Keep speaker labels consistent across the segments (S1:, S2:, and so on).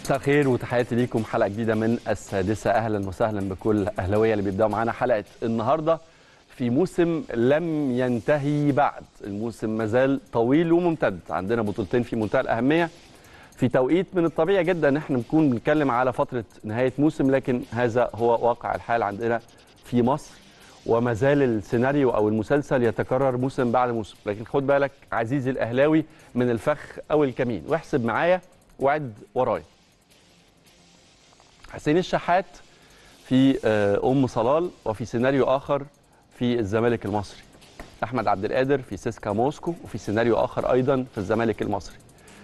S1: مساء الخير وتحياتي ليكم حلقه جديده من السادسه اهلا وسهلا بكل اهلاويه اللي بيبداوا معانا حلقه النهارده في موسم لم ينتهي بعد الموسم مازال طويل وممتد عندنا بطولتين في منتهى الاهميه في توقيت من الطبيعي جدا ان احنا نكون بنتكلم على فتره نهايه موسم لكن هذا هو واقع الحال عندنا في مصر وما زال السيناريو او المسلسل يتكرر موسم بعد موسم لكن خد بالك عزيزي الاهلاوي من الفخ او الكمين واحسب معايا وعد ورايا حسين الشحات في ام صلال وفي سيناريو اخر في الزمالك المصري احمد عبد القادر في سيسكا موسكو وفي سيناريو اخر ايضا في الزمالك المصري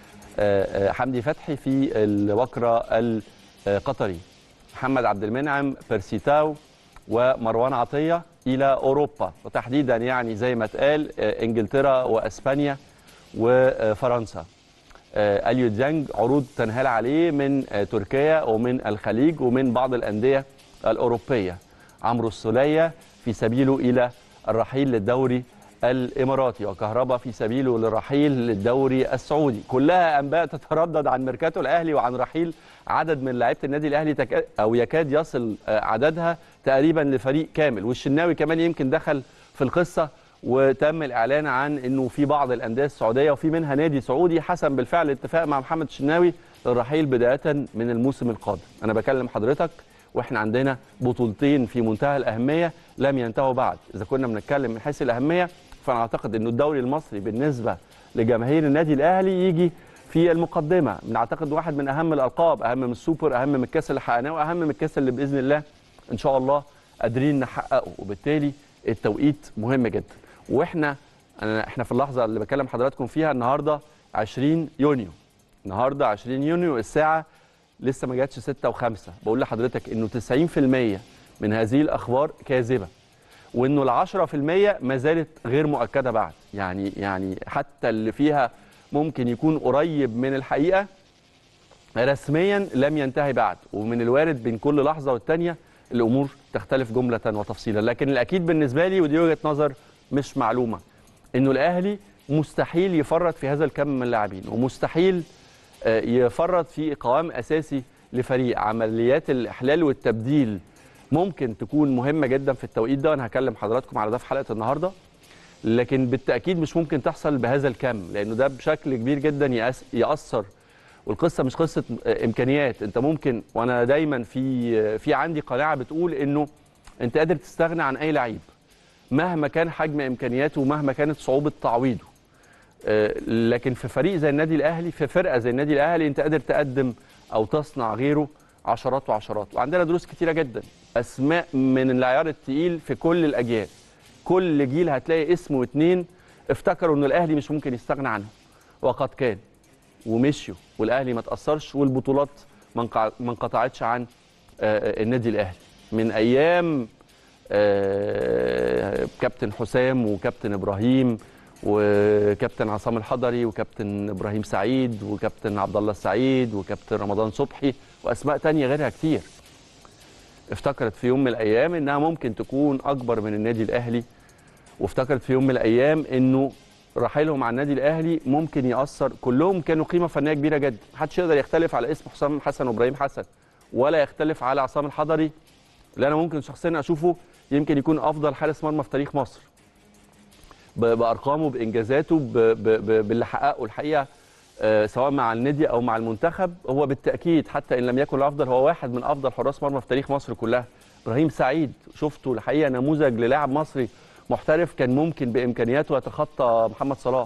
S1: حمدي فتحي في الوكرة القطري محمد عبد المنعم بيرسيتاو ومروان عطية إلى أوروبا وتحديدا يعني زي ما اتقال إنجلترا وأسبانيا وفرنسا اليو ديانج عروض تنهال عليه من تركيا ومن الخليج ومن بعض الأندية الأوروبية عمرو السولية في سبيله إلى الرحيل للدوري الاماراتي وكهربا في سبيله للرحيل للدوري السعودي كلها انباء تتردد عن ميركاتو الاهلي وعن رحيل عدد من لعيبه النادي الاهلي تك... او يكاد يصل عددها تقريبا لفريق كامل والشناوي كمان يمكن دخل في القصه وتم الاعلان عن انه في بعض الانديه السعوديه وفي منها نادي سعودي حسم بالفعل اتفاق مع محمد الشناوي للرحيل بدايه من الموسم القادم انا بكلم حضرتك واحنا عندنا بطولتين في منتهى الاهميه لم ينتهوا بعد اذا كنا بنتكلم من حيث الاهميه فانا اعتقد انه الدوري المصري بالنسبه لجماهير النادي الاهلي يجي في المقدمه بنعتقد واحد من اهم الالقاب اهم من السوبر اهم من الكاس اللي حققناه واهم من الكاس اللي باذن الله ان شاء الله قادرين نحققه وبالتالي التوقيت مهم جدا واحنا أنا احنا في اللحظه اللي بكلم حضراتكم فيها النهارده 20 يونيو النهارده 20 يونيو الساعه لسه ما جاتش 6 و5 بقول لحضرتك انه 90% من هذه الاخبار كاذبه وانه ال 10% ما زالت غير مؤكده بعد يعني يعني حتى اللي فيها ممكن يكون قريب من الحقيقه رسميا لم ينتهي بعد ومن الوارد بين كل لحظه والتانيه الامور تختلف جمله وتفصيلا لكن الاكيد بالنسبه لي ودي وجهه نظر مش معلومه انه الاهلي مستحيل يفرط في هذا الكم من اللاعبين ومستحيل يفرط في قوام اساسي لفريق عمليات الاحلال والتبديل ممكن تكون مهمه جدا في التوقيت ده وانا هكلم حضراتكم على ده في حلقه النهارده لكن بالتاكيد مش ممكن تحصل بهذا الكم لانه ده بشكل كبير جدا ياثر والقصه مش قصه امكانيات انت ممكن وانا دايما في في عندي قناعه بتقول انه انت قادر تستغنى عن اي لعيب مهما كان حجم امكانياته ومهما كانت صعوبه تعويضه لكن في فريق زي النادي الاهلي في فرقه زي النادي الاهلي انت قادر تقدم او تصنع غيره عشرات وعشرات وعندنا دروس كتيره جدا اسماء من العيار التقيل في كل الاجيال كل جيل هتلاقي اسم واثنين افتكروا ان الاهلي مش ممكن يستغنى عنهم وقد كان ومشيوا والاهلي ما تاثرش والبطولات ما انقطعتش عن النادي الاهلي من ايام كابتن حسام وكابتن ابراهيم وكابتن عصام الحضري وكابتن ابراهيم سعيد وكابتن عبد الله السعيد وكابتن رمضان صبحي واسماء تانية غيرها كتير افتكرت في يوم من الايام انها ممكن تكون اكبر من النادي الاهلي وافتكرت في يوم من الايام انه رحيلهم عن النادي الاهلي ممكن ياثر كلهم كانوا قيمه فنيه كبيره جدا محدش يقدر يختلف على اسم حسام حسن وابراهيم حسن ولا يختلف على عصام الحضري اللي انا ممكن شخصيا اشوفه يمكن يكون افضل حارس مرمى في تاريخ مصر بارقامه بانجازاته باللي حققه الحقيقه سواء مع النادي او مع المنتخب هو بالتاكيد حتى ان لم يكن الافضل هو واحد من افضل حراس مرمى في تاريخ مصر كلها ابراهيم سعيد شفته الحقيقه نموذج للاعب مصري محترف كان ممكن بامكانياته يتخطى محمد صلاح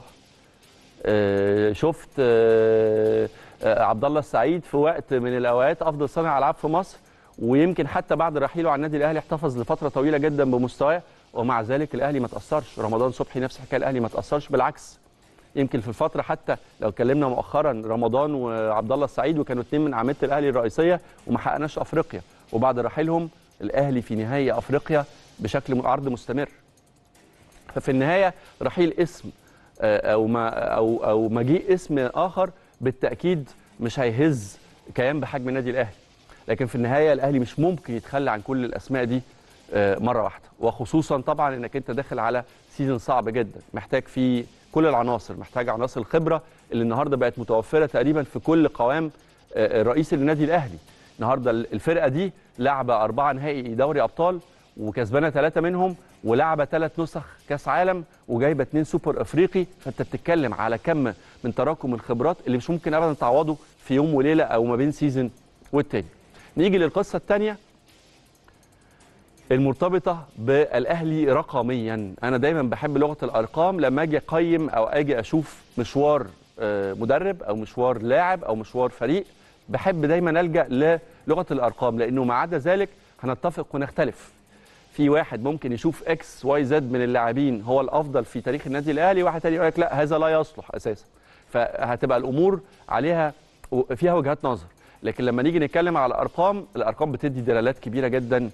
S1: شفت عبد الله السعيد في وقت من الاوقات افضل صانع العاب في مصر ويمكن حتى بعد رحيله عن النادي الاهلي احتفظ لفتره طويله جدا بمستواه ومع ذلك الاهلي ما تاثرش رمضان صبحي نفس الحكايه الاهلي ما تاثرش بالعكس يمكن في الفتره حتى لو اتكلمنا مؤخرا رمضان وعبد الله السعيد وكانوا اثنين من اعمده الاهلي الرئيسيه وما حققناش افريقيا وبعد رحيلهم الاهلي في نهائي افريقيا بشكل عرض مستمر ففي النهايه رحيل اسم او ما او او مجيء اسم اخر بالتاكيد مش هيهز كيان بحجم النادي الاهلي لكن في النهايه الاهلي مش ممكن يتخلى عن كل الاسماء دي مره واحده وخصوصا طبعا انك انت داخل على سيزون صعب جدا محتاج فيه كل العناصر محتاج عناصر الخبره اللي النهارده بقت متوفره تقريبا في كل قوام آه، الرئيسي للنادي الاهلي النهارده الفرقه دي لعبه اربعه نهائي دوري ابطال وكسبانه ثلاثه منهم ولعبه ثلاث نسخ كاس عالم وجايبه اثنين سوبر افريقي فانت بتتكلم على كم من تراكم الخبرات اللي مش ممكن ابدا تعوضه في يوم وليله او ما بين سيزون والتاني نيجي للقصه الثانيه المرتبطه بالاهلي رقميا انا دايما بحب لغه الارقام لما اجي اقيم او اجي اشوف مشوار آه، مدرب او مشوار لاعب او مشوار فريق بحب دايما الجا للغه الارقام لانه ما عدا ذلك هنتفق ونختلف في واحد ممكن يشوف اكس واي زد من اللاعبين هو الافضل في تاريخ النادي الاهلي واحد تاني يقول لك لا هذا لا يصلح اساسا فهتبقى الامور عليها فيها وجهات نظر لكن لما نيجي نتكلم على الارقام الارقام بتدي دلالات كبيره جدا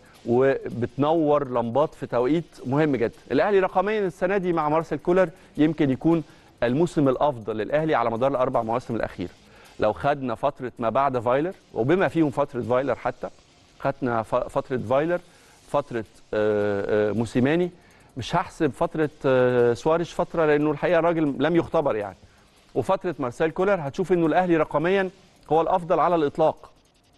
S1: وبتنور لمبات في توقيت مهم جدا الاهلي رقميا السنه دي مع مارسيل كولر يمكن يكون الموسم الافضل للاهلي على مدار الاربع مواسم الاخيره لو خدنا فتره ما بعد فايلر وبما فيهم فتره فايلر حتى خدنا ف- فتره فايلر فتره آه، آه، موسيماني مش هحسب فتره آه، سواريش فتره لانه الحقيقه الراجل لم يختبر يعني وفتره مارسيل كولر هتشوف انه الاهلي رقميا هو الافضل على الاطلاق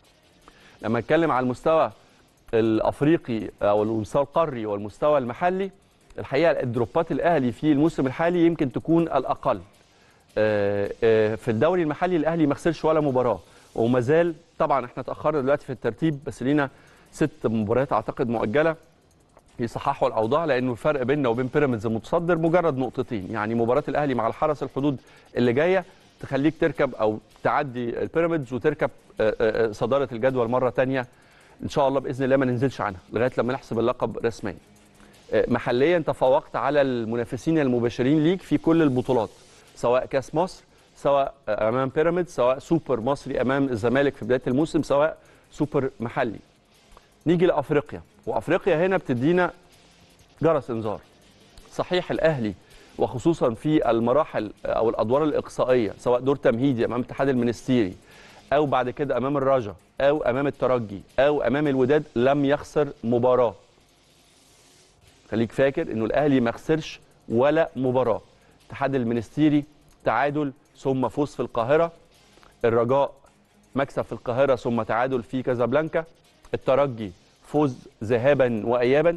S1: لما نتكلم على المستوى الافريقي او المستوى القاري والمستوى المحلي الحقيقه الدروبات الاهلي في الموسم الحالي يمكن تكون الاقل آه، آه، في الدوري المحلي الاهلي ما خسرش ولا مباراه وما زال طبعا احنا اتاخرنا دلوقتي في الترتيب بس لينا ست مباريات اعتقد مؤجله يصححوا الاوضاع لانه الفرق بيننا وبين بيراميدز المتصدر مجرد نقطتين يعني مباراه الاهلي مع الحرس الحدود اللي جايه تخليك تركب او تعدي البيراميدز وتركب آه، آه، آه، صداره الجدول مره ثانيه ان شاء الله باذن الله ما ننزلش عنها لغايه لما نحسب اللقب رسميا آه، محليا تفوقت على المنافسين المباشرين ليك في كل البطولات سواء كاس مصر سواء آه، امام بيراميدز سواء سوبر مصري امام الزمالك في بدايه الموسم سواء سوبر محلي نيجي لافريقيا وافريقيا هنا بتدينا جرس انذار صحيح الاهلي وخصوصا في المراحل او الادوار الاقصائيه سواء دور تمهيدي امام الاتحاد المنستيري او بعد كده امام الرجا او امام الترجي او امام الوداد لم يخسر مباراه خليك فاكر انه الاهلي ما خسرش ولا مباراه الاتحاد المنستيري تعادل ثم فوز في القاهره الرجاء مكسب في القاهره ثم تعادل في كازابلانكا الترجي فوز ذهابا وايابا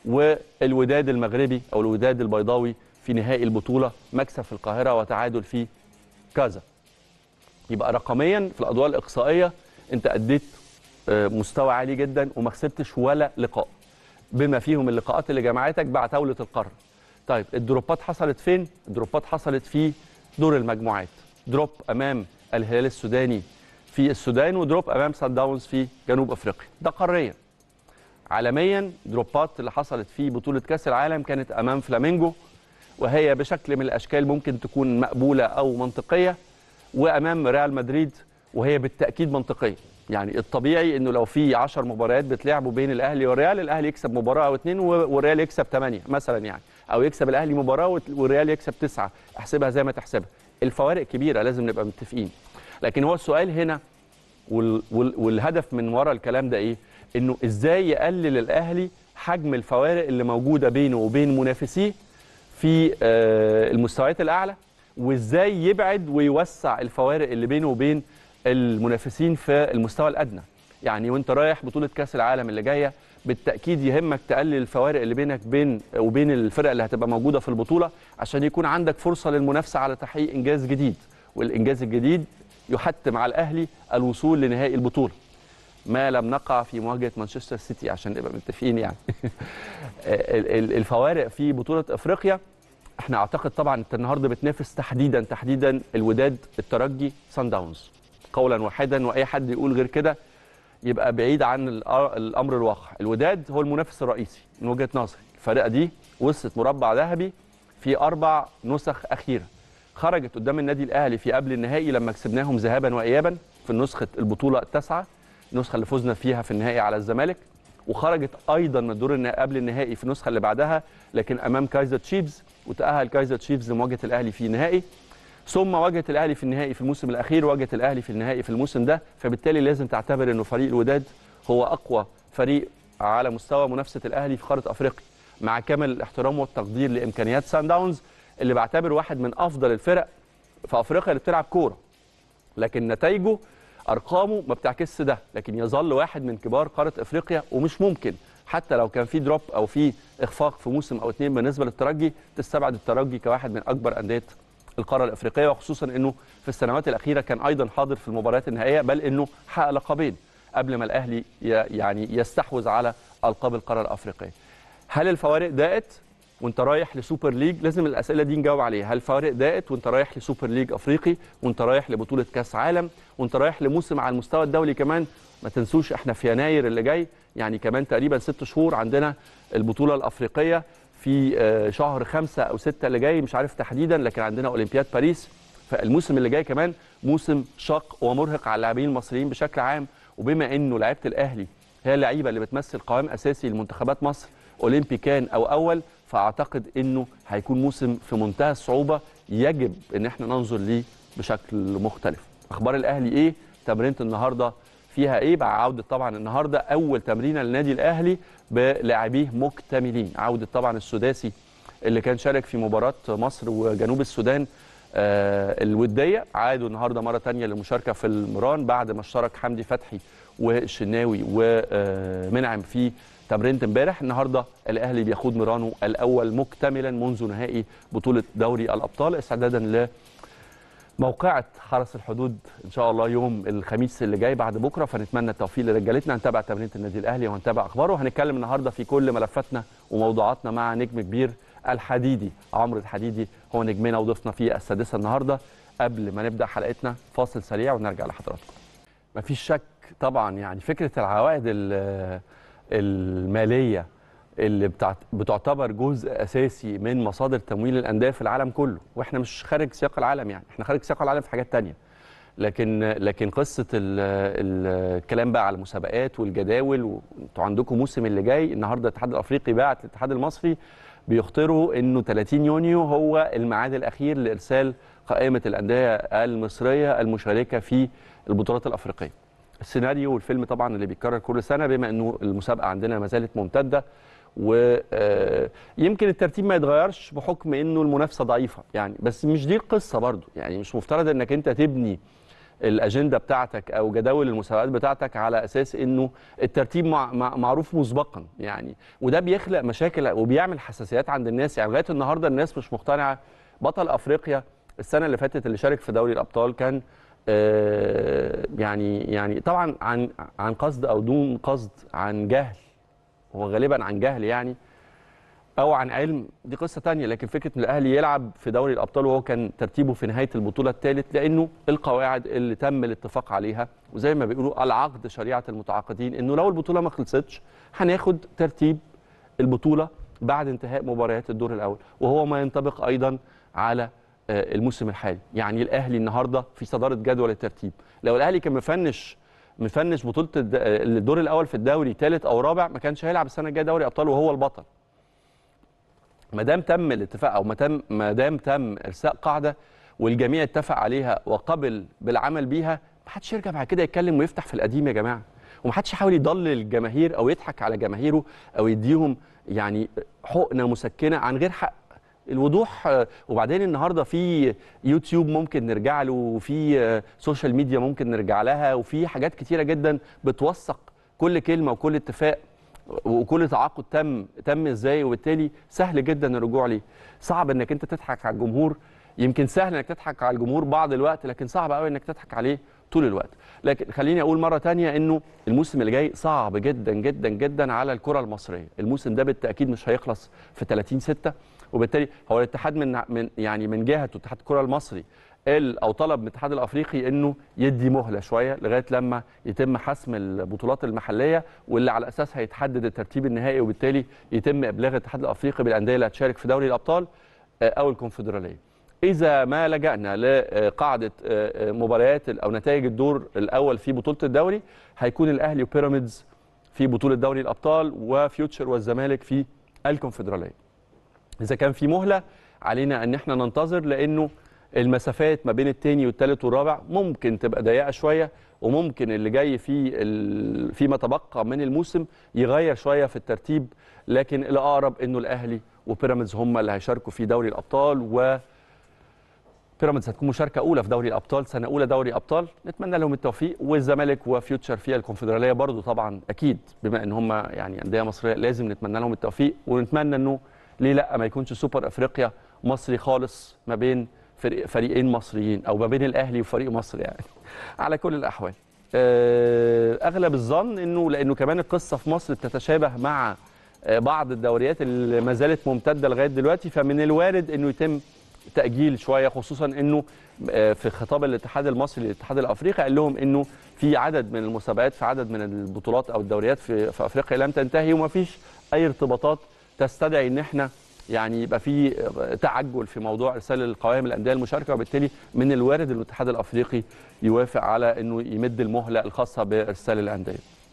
S1: والوداد المغربي او الوداد البيضاوي في نهائي البطوله مكسب في القاهره وتعادل في كازا يبقى رقميا في الادوار الاقصائيه انت اديت آه، مستوى عالي جدا وما خسرتش ولا لقاء بما فيهم اللقاءات اللي جمعتك بعد طاوله القرن طيب الدروبات حصلت فين الدروبات حصلت في دور المجموعات دروب امام الهلال السوداني في السودان ودروب امام سان داونز في جنوب افريقيا ده قاريا عالميا دروبات اللي حصلت في بطوله كاس العالم كانت امام فلامينجو وهي بشكل من الاشكال ممكن تكون مقبوله او منطقيه وامام ريال مدريد وهي بالتاكيد منطقيه يعني الطبيعي انه لو في 10 مباريات بتلعبوا بين الاهلي والريال الاهلي يكسب مباراه او اثنين والريال يكسب ثمانيه مثلا يعني او يكسب الاهلي مباراه والريال يكسب تسعه احسبها زي ما تحسبها الفوارق كبيره لازم نبقى متفقين لكن هو السؤال هنا وال وال والهدف من ورا الكلام ده ايه انه ازاي يقلل الاهلي حجم الفوارق اللي موجوده بينه وبين منافسيه في آه، المستويات الاعلى وازاي يبعد ويوسع الفوارق اللي بينه وبين المنافسين في المستوى الادنى يعني وانت رايح بطوله كاس العالم اللي جايه بالتاكيد يهمك تقلل الفوارق اللي بينك بين وبين الفرق اللي هتبقى موجوده في البطوله عشان يكون عندك فرصه للمنافسه على تحقيق انجاز جديد والانجاز الجديد يحتم على الاهلي الوصول لنهائي البطوله ما لم نقع في مواجهه مانشستر سيتي عشان نبقى متفقين يعني ال- ال- الفوارق في بطوله افريقيا احنا اعتقد طبعا انت النهارده بتنافس تحديدا تحديدا الوداد الترجي سان داونز قولا واحدا واي حد يقول غير كده يبقى بعيد عن الأ- الامر الواقع الوداد هو المنافس الرئيسي من وجهه نظري الفرقه دي وصلت مربع ذهبي في اربع نسخ اخيره خرجت قدام النادي الاهلي في قبل النهائي لما كسبناهم ذهابا وايابا في نسخه البطوله التاسعه النسخه اللي فزنا فيها في النهائي على الزمالك وخرجت ايضا من الدور النا- قبل النهائي في النسخه اللي بعدها لكن امام كايزر تشيفز وتاهل كايزر تشيفز لمواجهه الاهلي في النهائي ثم واجهت الاهلي في النهائي في الموسم الاخير واجهت الاهلي في النهائي في الموسم ده فبالتالي لازم تعتبر انه فريق الوداد هو اقوى فريق على مستوى منافسه الاهلي في قاره افريقيا مع كامل الاحترام والتقدير لامكانيات سان داونز اللي بعتبر واحد من افضل الفرق في افريقيا اللي بتلعب كوره لكن نتائجه ارقامه ما بتعكسش ده لكن يظل واحد من كبار قاره افريقيا ومش ممكن حتى لو كان في دروب او في اخفاق في موسم او اثنين بالنسبه للترجي تستبعد الترجي كواحد من اكبر انديه القاره الافريقيه وخصوصا انه في السنوات الاخيره كان ايضا حاضر في المباريات النهائيه بل انه حقق لقبين قبل ما الاهلي يعني يستحوذ على القاب القاره الافريقيه. هل الفوارق ضاقت وانت رايح لسوبر ليج لازم الاسئله دي نجاوب عليها هل الفوارق ضاقت وانت رايح لسوبر ليج افريقي وانت رايح لبطوله كاس عالم وانت رايح لموسم على المستوى الدولي كمان ما تنسوش احنا في يناير اللي جاي يعني كمان تقريبا ست شهور عندنا البطوله الافريقيه في شهر خمسة أو ستة اللي جاي مش عارف تحديدا لكن عندنا أولمبياد باريس فالموسم اللي جاي كمان موسم شاق ومرهق على اللاعبين المصريين بشكل عام وبما انه لعيبه الاهلي هي اللعيبه اللي بتمثل قوام اساسي لمنتخبات مصر اولمبي كان او اول فاعتقد انه هيكون موسم في منتهى الصعوبه يجب ان احنا ننظر ليه بشكل مختلف اخبار الاهلي ايه تمرينه النهارده فيها ايه بقى عوده طبعا النهارده اول تمرينه للنادي الاهلي بلاعبيه مكتملين عوده طبعا السداسي اللي كان شارك في مباراه مصر وجنوب السودان آه الوديه عادوا النهارده مره ثانيه للمشاركه في المران بعد ما اشترك حمدي فتحي والشناوي ومنعم في تمرينه امبارح النهارده الاهلي بيخوض ميرانو الاول مكتملا منذ نهائي بطوله دوري الابطال استعدادا ل موقعة حرس الحدود ان شاء الله يوم الخميس اللي جاي بعد بكره فنتمنى التوفيق لرجالتنا هنتابع تمرينه النادي الاهلي وهنتابع اخباره وهنتكلم النهارده في كل ملفاتنا وموضوعاتنا مع نجم كبير الحديدي عمرو الحديدي هو نجمنا وضيفنا في السادسه النهارده قبل ما نبدا حلقتنا فاصل سريع ونرجع لحضراتكم مفيش شك طبعا يعني فكره العوائد الماليه اللي بتعتبر جزء اساسي من مصادر تمويل الانديه في العالم كله واحنا مش خارج سياق العالم يعني احنا خارج سياق العالم في حاجات تانية لكن لكن قصه الكلام بقى على المسابقات والجداول وانتوا عندكم موسم اللي جاي النهارده الاتحاد الافريقي بعت للاتحاد المصري بيختاروا انه 30 يونيو هو الميعاد الاخير لارسال قائمه الانديه المصريه المشاركه في البطولات الافريقيه. السيناريو والفيلم طبعا اللي بيتكرر كل سنه بما انه المسابقه عندنا ما زالت ممتده ويمكن الترتيب ما يتغيرش بحكم انه المنافسه ضعيفه يعني بس مش دي القصه برضو يعني مش مفترض انك انت تبني الاجنده بتاعتك او جداول المسابقات بتاعتك على اساس انه الترتيب مع مع معروف مسبقا يعني وده بيخلق مشاكل وبيعمل حساسيات عند الناس يعني لغايه النهارده الناس مش مقتنعه بطل افريقيا السنه اللي فاتت اللي شارك في دوري الابطال كان آه يعني يعني طبعا عن عن قصد او دون قصد عن جهل هو غالبا عن جهل يعني او عن علم دي قصه تانية لكن فكره ان الاهلي يلعب في دوري الابطال وهو كان ترتيبه في نهايه البطوله الثالث لانه القواعد اللي تم الاتفاق عليها وزي ما بيقولوا العقد شريعه المتعاقدين انه لو البطوله ما خلصتش هناخد ترتيب البطوله بعد انتهاء مباريات الدور الاول وهو ما ينطبق ايضا على الموسم الحالي يعني الاهلي النهارده في صداره جدول الترتيب لو الاهلي كان مفنش مفنش بطوله الدور الاول في الدوري ثالث او رابع ما كانش هيلعب السنه الجايه دوري ابطال وهو البطل ما دام تم الاتفاق او ما دام ما دام تم ارساء قاعده والجميع اتفق عليها وقبل بالعمل بيها ما حدش يرجع بعد كده يتكلم ويفتح في القديم يا جماعه وما حدش يحاول يضلل الجماهير او يضحك على جماهيره او يديهم يعني حقنه مسكنه عن غير حق الوضوح وبعدين النهارده في يوتيوب ممكن نرجع له وفي سوشيال ميديا ممكن نرجع لها وفي حاجات كتيره جدا بتوثق كل كلمه وكل اتفاق وكل تعاقد تم تم ازاي وبالتالي سهل جدا الرجوع ليه صعب انك انت تضحك على الجمهور يمكن سهل انك تضحك على الجمهور بعض الوقت لكن صعب قوي انك تضحك عليه طول الوقت لكن خليني اقول مره تانية انه الموسم اللي جاي صعب جدا جدا جدا على الكره المصريه الموسم ده بالتاكيد مش هيخلص في 30 6 وبالتالي هو الاتحاد من من يعني من جهته اتحاد الكره المصري قال او طلب من الاتحاد الافريقي انه يدي مهله شويه لغايه لما يتم حسم البطولات المحليه واللي على اساسها يتحدد الترتيب النهائي وبالتالي يتم ابلاغ الاتحاد الافريقي بالانديه اللي هتشارك في دوري الابطال او الكونفدراليه. اذا ما لجانا لقاعده مباريات او نتائج الدور الاول في بطوله الدوري هيكون الاهلي وبيراميدز في بطوله دوري الابطال وفيوتشر والزمالك في الكونفدراليه. اذا كان في مهله علينا ان احنا ننتظر لانه المسافات ما بين الثاني والثالث والرابع ممكن تبقى ضيقه شويه وممكن اللي جاي في فيما تبقى من الموسم يغير شويه في الترتيب لكن الاقرب انه الاهلي وبيراميدز هم اللي هيشاركوا في دوري الابطال و بيراميدز هتكون مشاركه اولى في دوري الابطال سنه اولى دوري ابطال نتمنى لهم التوفيق والزمالك وفيوتشر في الكونفدراليه برضو طبعا اكيد بما ان هم يعني انديه مصريه لازم نتمنى لهم التوفيق ونتمنى انه ليه لا ما يكونش سوبر افريقيا مصري خالص ما بين فريق فريقين مصريين او ما بين الاهلي وفريق مصر يعني على كل الاحوال آه، اغلب الظن انه لانه كمان القصه في مصر بتتشابه مع آه، بعض الدوريات اللي ما زالت ممتده لغايه دلوقتي فمن الوارد انه يتم تاجيل شويه خصوصا انه آه، في خطاب الاتحاد المصري للاتحاد الافريقي قال لهم انه في عدد من المسابقات في عدد من البطولات او الدوريات في, في افريقيا لم تنتهي وما فيش اي ارتباطات تستدعي ان احنا يعني يبقى في تعجل في موضوع ارسال القوائم الانديه المشاركه وبالتالي من الوارد الاتحاد الافريقي يوافق على انه يمد المهله الخاصه بارسال الانديه.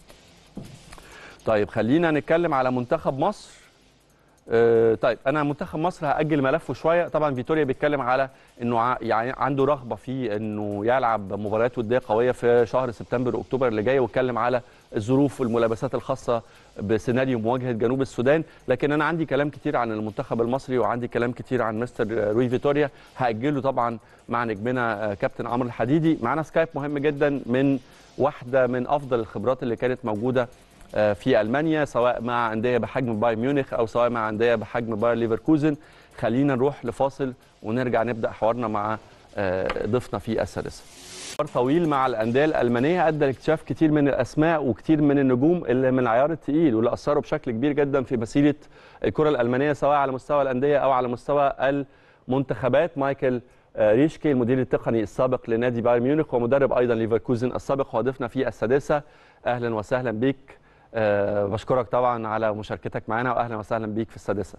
S1: طيب خلينا نتكلم على منتخب مصر آه، طيب انا منتخب مصر هاجل ملفه شويه طبعا فيتوريا بيتكلم على انه ع- يعني عنده رغبه في انه يلعب مباريات وديه قويه في شهر سبتمبر اكتوبر اللي جاي واتكلم على الظروف والملابسات الخاصه بسيناريو مواجهه جنوب السودان لكن انا عندي كلام كتير عن المنتخب المصري وعندي كلام كتير عن مستر روي فيتوريا هاجله طبعا مع نجمنا آه، كابتن عمرو الحديدي معانا سكايب مهم جدا من واحده من افضل الخبرات اللي كانت موجوده آه، في المانيا سواء مع انديه بحجم بايرن ميونخ او سواء مع انديه بحجم باير ليفركوزن خلينا نروح لفاصل ونرجع نبدا حوارنا مع آه، ضيفنا في السادسه مشوار طويل مع الانديه الالمانيه ادى لاكتشاف كتير من الاسماء وكتير من النجوم اللي من العيار الثقيل واللي اثروا بشكل كبير جدا في مسيره الكره الالمانيه سواء على مستوى الانديه او على مستوى المنتخبات مايكل آه، ريشكي المدير التقني السابق لنادي بايرن ميونخ ومدرب ايضا ليفركوزن السابق وضيفنا في السادسه اهلا وسهلا بيك آه، بشكرك طبعا على مشاركتك معنا واهلا وسهلا بيك في السادسه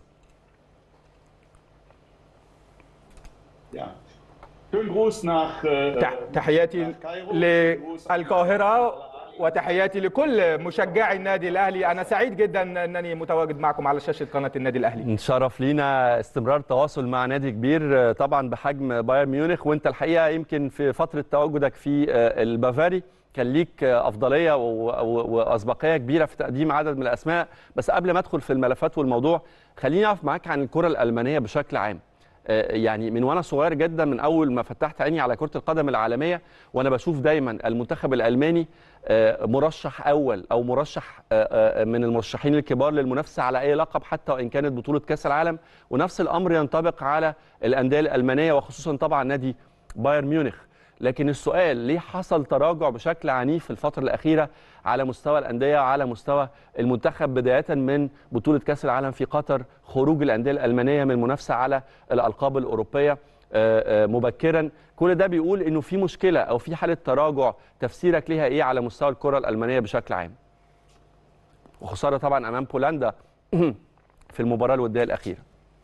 S2: Ja. Schönen Gruß nach äh,
S3: تح- تحياتي
S2: nach Kairo. Gruß an-
S3: للقاهرة وتحياتي لكل مشجعي النادي الأهلي أنا سعيد جدا أنني متواجد معكم على شاشة قناة النادي الأهلي
S1: شرف لينا استمرار تواصل مع نادي كبير آه، طبعا بحجم بايرن ميونخ وانت الحقيقه يمكن في فتره تواجدك في آه، البافاري كان ليك آه، افضليه و- و- واسبقيه كبيره في تقديم عدد من الاسماء بس قبل ما ادخل في الملفات والموضوع خليني اعرف معاك عن الكره الالمانيه بشكل عام آه، يعني من وانا صغير جدا من اول ما فتحت عيني على كره القدم العالميه وانا بشوف دايما المنتخب الالماني آه، مرشح اول او مرشح آه، آه، من المرشحين الكبار للمنافسه على اي لقب حتى وان كانت بطوله كاس العالم ونفس الامر ينطبق على الانديه الالمانيه وخصوصا طبعا نادي بايرن ميونخ لكن السؤال ليه حصل تراجع بشكل عنيف في الفتره الاخيره على مستوى الانديه وعلى مستوى المنتخب بدايه من بطوله كاس العالم في قطر خروج الانديه الالمانيه من المنافسه على الالقاب الاوروبيه آه، آه، مبكرا كل ده بيقول انه في مشكله او في حاله تراجع تفسيرك ليها ايه على مستوى الكره الالمانيه بشكل عام وخساره طبعا امام بولندا في المباراه الوديه الاخيره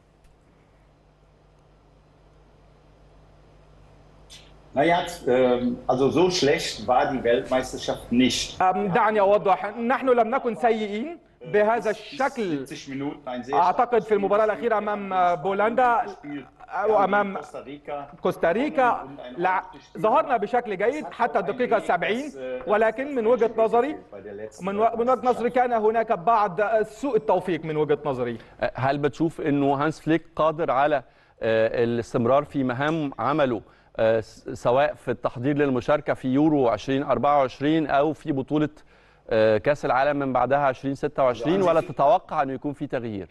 S2: Naja, ähm, also so schlecht war die Weltmeisterschaft nicht.
S3: أم، دعني أوضح نحن لم نكن سيئين بهذا الشكل
S2: 70 Minuten ein sehr
S3: أعتقد
S2: starkes
S3: في المباراة
S2: Spiel
S3: الأخيرة
S2: gespielt.
S3: أمام
S2: Wir haben
S3: بولندا
S2: ein gutes Spiel.
S3: أو
S2: Wir haben
S3: أمام
S2: gegen Costa Rica
S3: كوستاريكا
S2: gewonnen und ein
S3: لع...
S2: gutes Spiel
S3: ظهرنا
S2: gemacht.
S3: بشكل جيد حتى الدقيقة
S2: Ein wenig,
S3: 70
S2: dass, äh,
S3: ولكن من
S2: das
S3: وجهة
S2: Spiel
S3: نظري
S2: gefehlt bei der letzten
S3: من و- من وجهة نظري كان هناك بعض سوء التوفيق من وجهة نظري
S1: هل بتشوف انه هانس فليك قادر على آه، الاستمرار في مهام عمله آه، س- سواء في التحضير للمشاركه في يورو 2024 او في بطوله آه، كاس العالم من بعدها 2026 ولا تتوقع انه يكون في تغيير؟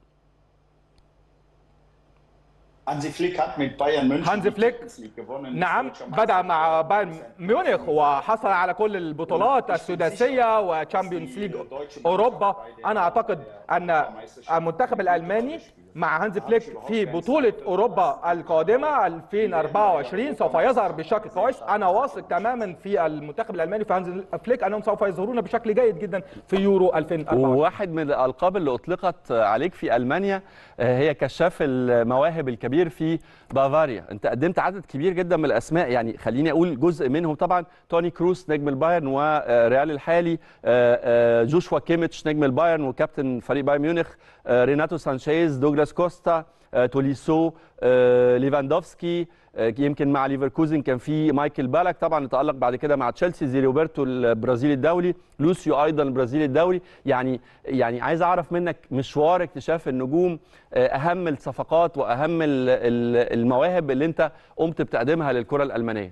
S2: Hansi Flick hat mit Bayern München
S3: Hansi
S2: die
S3: Flick
S2: Champions League gewonnen.
S3: نعم
S2: Deutscher
S3: بدأ مع
S2: Meister
S3: بايرن ميونخ وحصل على كل البطولات السداسية وتشامبيونز ليج أوروبا أنا أعتقد أن المنتخب الألماني مع هانز فليك في بطولة أوروبا القادمة 2024 سوف يظهر بشكل كويس أنا واثق تماما في المنتخب الألماني في هانز فليك أنهم سوف يظهرون بشكل جيد جدا في يورو 2024
S1: وواحد من الالقاب اللي اطلقت عليك في المانيا آه، هي كشاف المواهب الكبير في بافاريا انت قدمت عدد كبير جدا من الاسماء يعني خليني اقول جزء منهم طبعا توني كروس نجم البايرن وريال الحالي آه، آه، جوشوا كيميتش نجم البايرن وكابتن فريق بايرن ميونخ آه، ريناتو سانشيز دوجلاس دوجلاس كوستا آه، توليسو آه، ليفاندوفسكي آه، يمكن مع ليفركوزن كان في مايكل بالك طبعا تألق بعد كده مع تشيلسي زي روبرتو البرازيلي الدولي لوسيو ايضا البرازيلي الدولي يعني يعني عايز اعرف منك مشوار اكتشاف النجوم آه، اهم الصفقات واهم ال- ال- المواهب اللي انت قمت بتقدمها للكره الالمانيه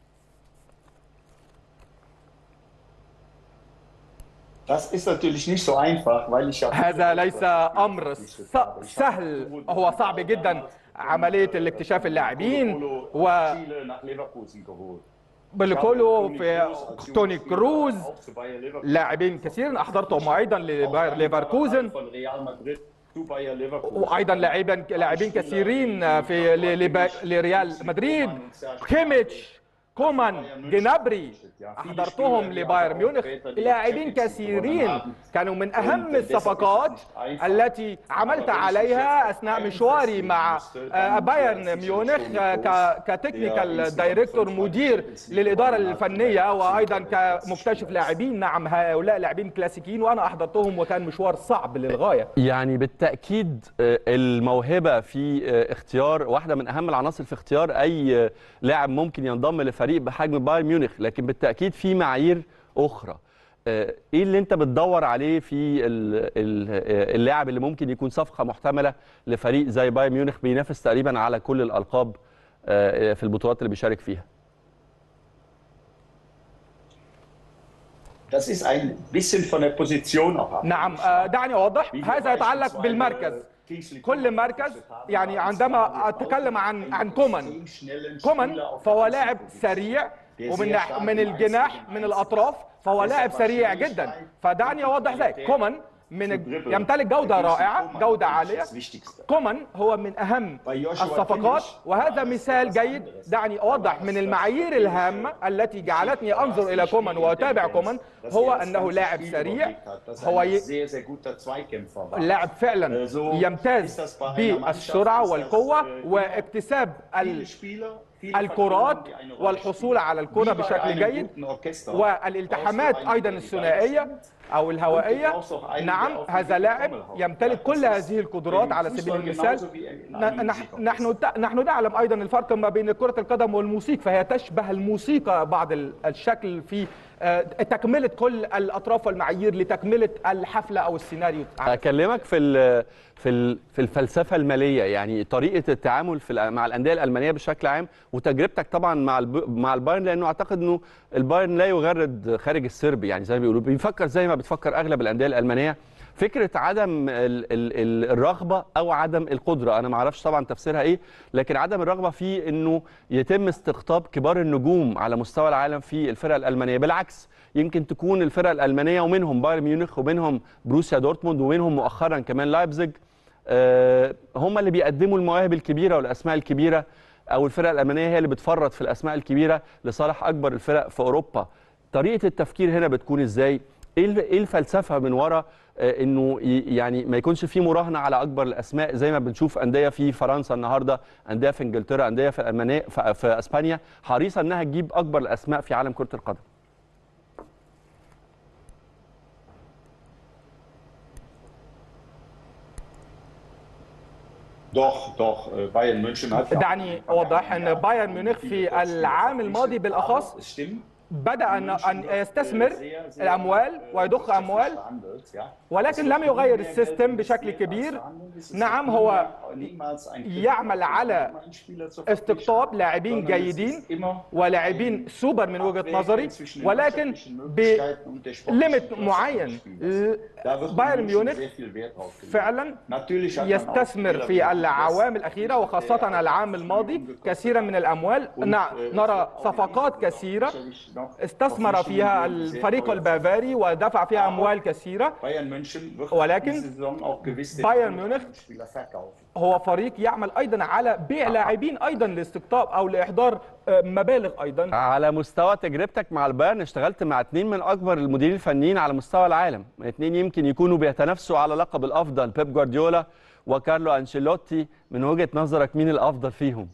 S2: Das ist natürlich nicht so einfach, weil ich ja
S3: هذا ليس امر س- سهل هو صعب جدا عمليه الاكتشاف اللاعبين وبلكولو في توني كروز لاعبين كثيرين احضرتهم ايضا لباير ليفركوزن وايضا لاعبين لاعبين كثيرين في ل- لب- لريال مدريد كيميتش كومان جنابري احضرتهم لبايرن ميونخ لاعبين كثيرين كانوا من اهم الصفقات التي عملت عليها اثناء مشواري مع آه، بايرن ميونخ آه، ك- كتكنيكال دايركتور مدير للاداره الفنيه وايضا كمكتشف لاعبين نعم هؤلاء لاعبين كلاسيكيين وانا احضرتهم وكان مشوار صعب للغايه
S1: يعني بالتاكيد آه، الموهبه في آه، اختيار واحده من اهم العناصر في اختيار اي آه، لاعب ممكن ينضم لفريق بحجم بايرن ميونخ لكن بالتاكيد في معايير اخرى آه، ايه اللي انت بتدور عليه في ال- ال- آه، اللاعب اللي ممكن يكون صفقه محتمله لفريق زي بايرن ميونخ بينافس تقريبا على كل الالقاب آه، في البطولات اللي بيشارك فيها
S2: Das ist ein bisschen von der Position auch ab.
S3: نعم آه، دعني اوضح هذا يتعلق بالمركز كل مركز يعني عندما اتكلم عن عن كومان كومان فهو لاعب سريع ومن ناح- من الجناح من الاطراف فهو لاعب سريع جدا فدعني اوضح ذلك كومان من الج- يمتلك جوده رائعه جوده عاليه كومان هو من اهم الصفقات وهذا مثال جيد دعني اوضح من المعايير الهامه التي جعلتني انظر الى كومان واتابع كومان هو انه لاعب سريع هو ي... اللاعب فعلا يمتاز بالسرعه والقوه واكتساب ال... الكرات والحصول على الكرة بشكل جيد والالتحامات ايضا الثنائيه او الهوائيه نعم هذا لاعب يمتلك كل هذه القدرات على سبيل المثال ن- نح- نحن ت- نحن نعلم ايضا الفرق ما بين كره القدم والموسيقى فهي تشبه الموسيقى بعض ال- الشكل في آه، تكمله كل الاطراف والمعايير لتكمله الحفله او السيناريو
S1: اكلمك في ال- في ال- في الفلسفه الماليه يعني طريقه التعامل في الأ- مع الانديه الالمانيه بشكل عام وتجربتك طبعا مع الب- مع البايرن لانه اعتقد انه البايرن لا يغرد خارج السرب يعني زي ما بيقولوا بيفكر زي ما بتفكر اغلب الانديه الالمانيه فكره عدم ال ال ال الرغبه او عدم القدره انا ما اعرفش طبعا تفسيرها ايه لكن عدم الرغبه في انه يتم استقطاب كبار النجوم على مستوى العالم في الفرق الالمانيه بالعكس يمكن تكون الفرق الالمانيه ومنهم بايرن ميونخ ومنهم بروسيا دورتموند ومنهم مؤخرا كمان لايبزيج آه، هم اللي بيقدموا المواهب الكبيره والاسماء الكبيره او الفرق الالمانيه هي اللي بتفرط في الاسماء الكبيره لصالح اكبر الفرق في اوروبا طريقه التفكير هنا بتكون ازاي ايه ال- إيه الفلسفه من وراء آه، انه ي- يعني ما يكونش في مراهنه على اكبر الاسماء زي ما بنشوف انديه في فرنسا النهارده انديه في انجلترا انديه في المانيا في في اسبانيا حريصه انها تجيب اكبر الاسماء في عالم كره القدم
S2: Doch, doch, äh, Bayern München hat.
S3: دعني اوضح ان بايرن ميونخ في العام الماضي بالاخص
S2: Es stimmt.
S3: بدا ان ان يستثمر الاموال ويضخ اموال ولكن لم يغير السيستم بشكل كبير نعم هو يعمل على استقطاب لاعبين جيدين ولاعبين سوبر من وجهه نظري ولكن بليمت معين بايرن ميونخ فعلا يستثمر في العوام الاخيره وخاصه العام الماضي كثيرا من الاموال نع- نرى صفقات كثيره استثمر فيها الفريق البافاري ودفع فيها اموال كثيره ولكن بايرن ميونخ هو فريق يعمل ايضا على بيع لاعبين ايضا لاستقطاب او لاحضار آه، مبالغ ايضا
S1: على مستوى تجربتك مع البايرن اشتغلت مع اثنين من اكبر المديرين الفنيين على مستوى العالم اثنين يمكن يكونوا بيتنافسوا على لقب الافضل بيب جوارديولا وكارلو انشيلوتي من وجهة نظرك مين الافضل فيهم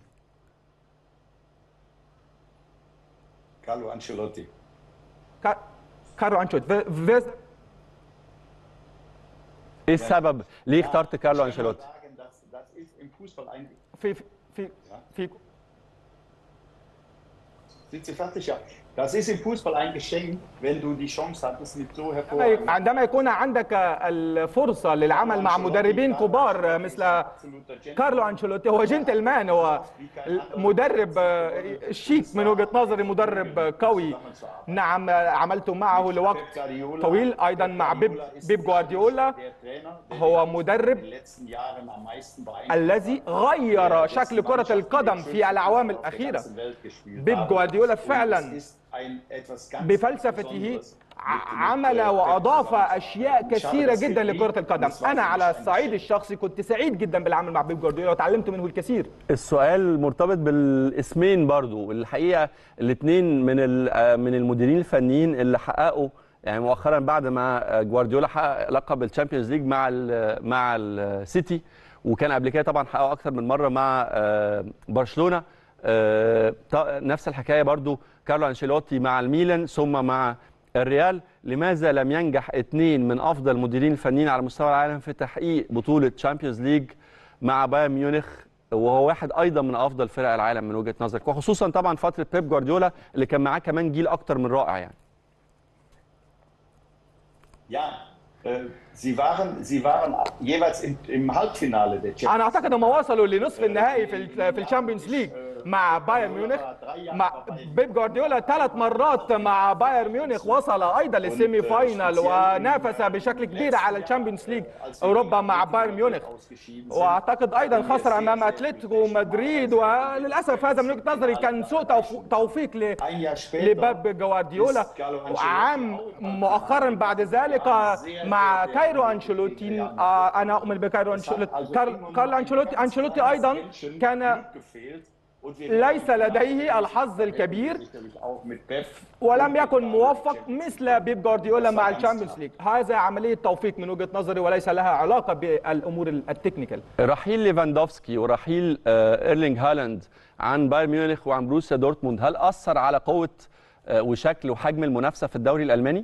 S2: Carlo Ancelotti.
S3: كا- كارلو انشوت في- في-
S1: ايه السبب ليه اخترت كارلو انشيلوتي
S2: ist im Fußball ein.
S3: في في في
S2: Sind Sie fertig? Ja. Das ist im Fußball ein Geschenk, wenn du die Chance hattest, mit so hervorragenden
S3: عندما يكون عندك الفرصة للعمل مع مدربين كبار مثل كارلو أنشيلوتي هو جنتلمان هو مدرب شيك من وجهة نظري مدرب قوي نعم عملت معه لوقت طويل أيضا مع بيب, بيب جوارديولا هو مدرب الذي غير شكل كرة القدم في الأعوام الأخيرة بيب جوارديولا فعلا بفلسفته عمل واضاف اشياء كثيره جدا لكره القدم انا على الصعيد الشخصي كنت سعيد جدا بالعمل مع بيب جوارديولا وتعلمت منه الكثير
S1: السؤال مرتبط بالاسمين برضو الحقيقه الاثنين من من المديرين الفنيين اللي حققوا يعني مؤخرا بعد ما جوارديولا حقق لقب الشامبيونز ليج مع ال مع السيتي وكان قبل كده طبعا حققه اكثر من مره مع برشلونه نفس الحكايه برضو كارلو انشيلوتي مع الميلان ثم مع الريال لماذا لم ينجح اثنين من افضل المديرين الفنيين على مستوى العالم في تحقيق بطوله تشامبيونز ليج مع بايرن ميونخ وهو واحد ايضا من افضل فرق العالم من وجهه نظرك وخصوصا طبعا فتره بيب جوارديولا اللي كان معاه كمان جيل اكتر من رائع يعني
S2: Ja, Sie waren, Sie waren jeweils im, im Halbfinale der Champions
S3: انا اعتقد هم وصلوا لنصف النهائي في في الشامبيونز ليج مع بايرن ميونخ مع بيب جوارديولا ثلاث مرات مع بايرن ميونخ وصل ايضا للسيمي فاينال ونافس بشكل كبير على الشامبيونز ليج اوروبا مع بايرن ميونخ واعتقد ايضا خسر امام اتلتيكو مدريد وللاسف هذا من وجهه نظري كان سوء توفيق لبيب جوارديولا وعام مؤخرا بعد ذلك مع كايرو انشيلوتي انا اؤمن بكايرو انشيلوتي كارلو انشيلوتي انشيلوتي ايضا كان ليس لديه الحظ الكبير ولم يكن موفق مثل بيب جوارديولا مع الشامبيونز ليج هذا عمليه توفيق من وجهه نظري وليس لها علاقه بالامور التكنيكال
S1: رحيل ليفاندوفسكي ورحيل ايرلينج هالاند عن بايرن ميونخ وعن بروسيا دورتموند هل اثر على قوه وشكل وحجم المنافسه في الدوري الالماني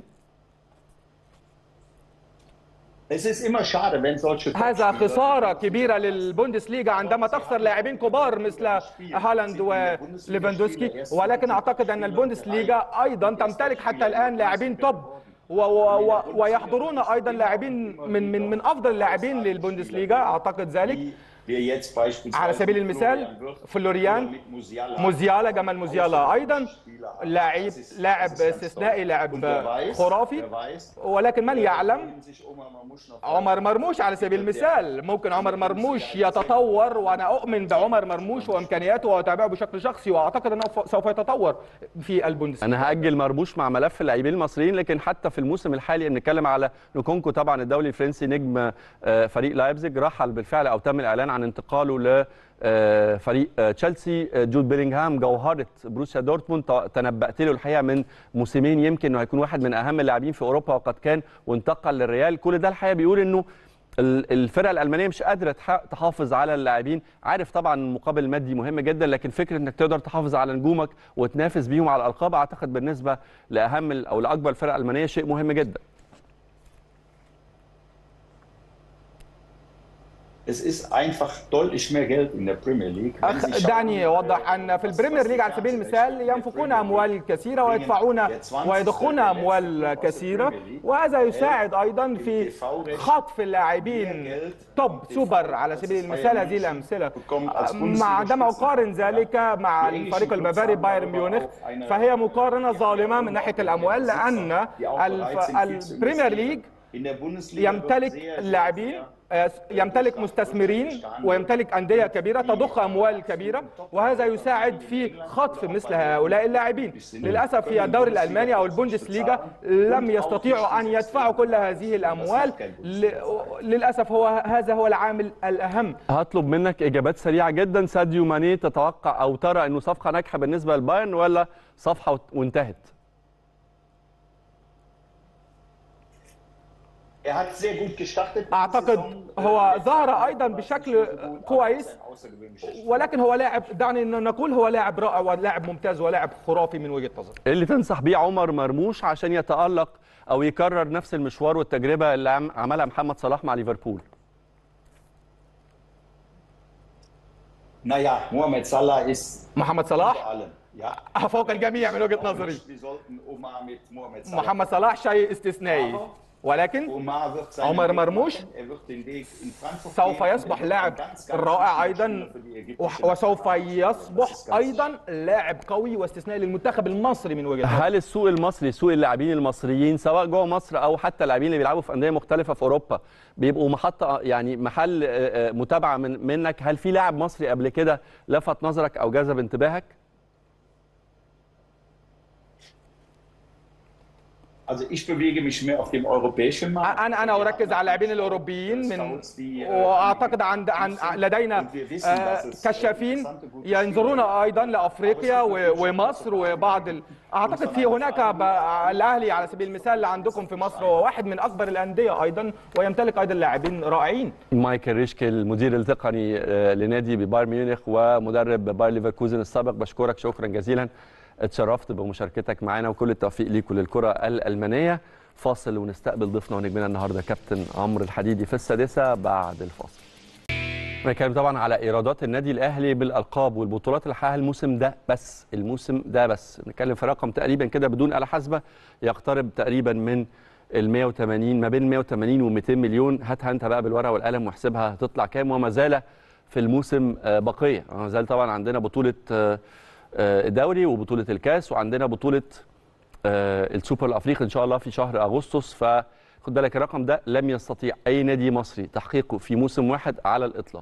S3: هذا خسارة كبيرة للبوندسليغا عندما تخسر لاعبين كبار مثل هالاند وليفاندوسكي ولكن أعتقد أن البوندسليغا أيضا تمتلك حتى الآن لاعبين توب و و ويحضرون أيضا لاعبين من من من أفضل اللاعبين للبوندسليغا أعتقد ذلك على سبيل المثال فلوريان موزيالا جمال موزيالا ايضا لاعب لاعب استثنائي لاعب خرافي ولكن من يعلم عمر مرموش على سبيل المثال ممكن عمر مرموش يتطور وانا اؤمن بعمر مرموش وامكانياته واتابعه بشكل شخصي واعتقد انه سوف يتطور في البوندسليغا
S1: انا هاجل مرموش مع ملف اللاعبين المصريين لكن حتى في الموسم الحالي نتكلم على نكونكو طبعا الدولي الفرنسي نجم فريق لايبزيج رحل بالفعل او تم الاعلان عن انتقاله لفريق تشيلسي جود بيلينغهام جوهره بروسيا دورتموند تنبأت له الحقيقه من موسمين يمكن انه هيكون واحد من اهم اللاعبين في اوروبا وقد كان وانتقل للريال كل ده الحقيقه بيقول انه الفرقه الالمانيه مش قادره تحافظ على اللاعبين عارف طبعا المقابل المادي مهم جدا لكن فكره انك تقدر تحافظ على نجومك وتنافس بيهم على الالقاب اعتقد بالنسبه لاهم او لاكبر الفرق الالمانيه شيء مهم جدا
S2: Es ist einfach deutlich mehr Geld in der Premier League.
S3: أخ دعني أوضح أن في البريمير ليج على سبيل المثال ينفقون أموال كثيرة ويدفعون ويضخون أموال كثيرة وهذا يساعد أيضا في خطف اللاعبين توب سوبر على سبيل المثال هذه الأمثلة مع عندما أقارن ذلك مع الفريق البافاري بايرن ميونخ فهي مقارنة ظالمة من ناحية الأموال لأن البريمير ليج يمتلك اللاعبين يمتلك مستثمرين ويمتلك أندية كبيرة تضخ أموال كبيرة وهذا يساعد في خطف مثل هؤلاء اللاعبين للأسف في الدوري الألماني أو البوندسليغا لم يستطيعوا أن يدفعوا كل هذه الأموال للأسف هو هذا هو العامل الأهم
S1: هطلب منك إجابات سريعة جدا ساديو ماني تتوقع أو ترى أنه صفقة ناجحة بالنسبة للبايرن ولا صفحة وانتهت؟
S3: اعتقد هو ظهر ايضا بشكل كويس ولكن هو لاعب دعني نقول هو لاعب رائع ولاعب ممتاز ولاعب خرافي من وجهه نظري
S1: اللي تنصح بيه عمر مرموش عشان يتالق او يكرر نفس المشوار والتجربه اللي عملها محمد صلاح مع ليفربول
S2: Naja, Mohamed Salah ist
S3: محمد
S2: über
S3: صلاح
S2: allem. Ja.
S3: فوق الجميع من وجهة نظري
S2: Wir sollten Omar mit Mohamed Salah.
S3: محمد صلاح شيء استثنائي ولكن
S2: Omar wird seinen
S3: عمر
S2: Weg
S3: مرموش
S2: machen. Er wird den Weg in Frankfurt
S3: سوف
S2: gehen.
S3: يصبح
S2: Er wird
S3: لاعب
S2: ein ganz, ganz
S3: رائع
S2: wichtiger
S3: ايضا
S2: Spieler für die ägyptische
S3: وح- وسوف يصبح
S2: Das ist ganz
S3: ايضا لاعب قوي واستثنائي للمنتخب المصري من وجهه نظري
S1: هل السوق المصري سوق اللاعبين المصريين سواء جوه مصر او حتى اللاعبين اللي بيلعبوا في انديه مختلفه في اوروبا بيبقوا محطه يعني محل آه، آه، متابعه من منك هل في لاعب مصري قبل كده لفت نظرك او جذب انتباهك
S2: Also ich bewege mich mehr auf dem europäischen Markt.
S3: انا انا اركز على اللاعبين الاوروبيين من واعتقد عند عن لدينا آه، كشافين ينظرون ايضا لافريقيا و- ومصر وبعض ال... اعتقد في هناك ب... الاهلي على سبيل المثال عندكم في مصر هو واحد من اكبر الانديه ايضا ويمتلك ايضا لاعبين رائعين
S1: مايكل ريشكي المدير التقني آه، لنادي بايرن ميونخ ومدرب باير ليفركوزن السابق بشكرك شكرا جزيلا اتشرفت بمشاركتك معنا وكل التوفيق ليكم للكره الالمانيه فاصل ونستقبل ضيفنا ونجمنا النهارده كابتن عمرو الحديدي في السادسه بعد الفاصل بنتكلم طبعا على ايرادات النادي الاهلي بالالقاب والبطولات اللي حققها الموسم ده بس الموسم ده بس بنتكلم في رقم تقريبا كده بدون آلة حاسبه يقترب تقريبا من ال 180 ما بين 180 و 200 مليون هاتها انت بقى بالورقه والقلم واحسبها هتطلع كام وما زال في الموسم آه، بقيه ما زال طبعا عندنا بطوله آه، آه، الدوري وبطوله الكاس وعندنا بطوله آه، السوبر الافريقي ان شاء الله في شهر اغسطس فخد بالك الرقم ده لم يستطيع اي نادي مصري تحقيقه في موسم واحد على الاطلاق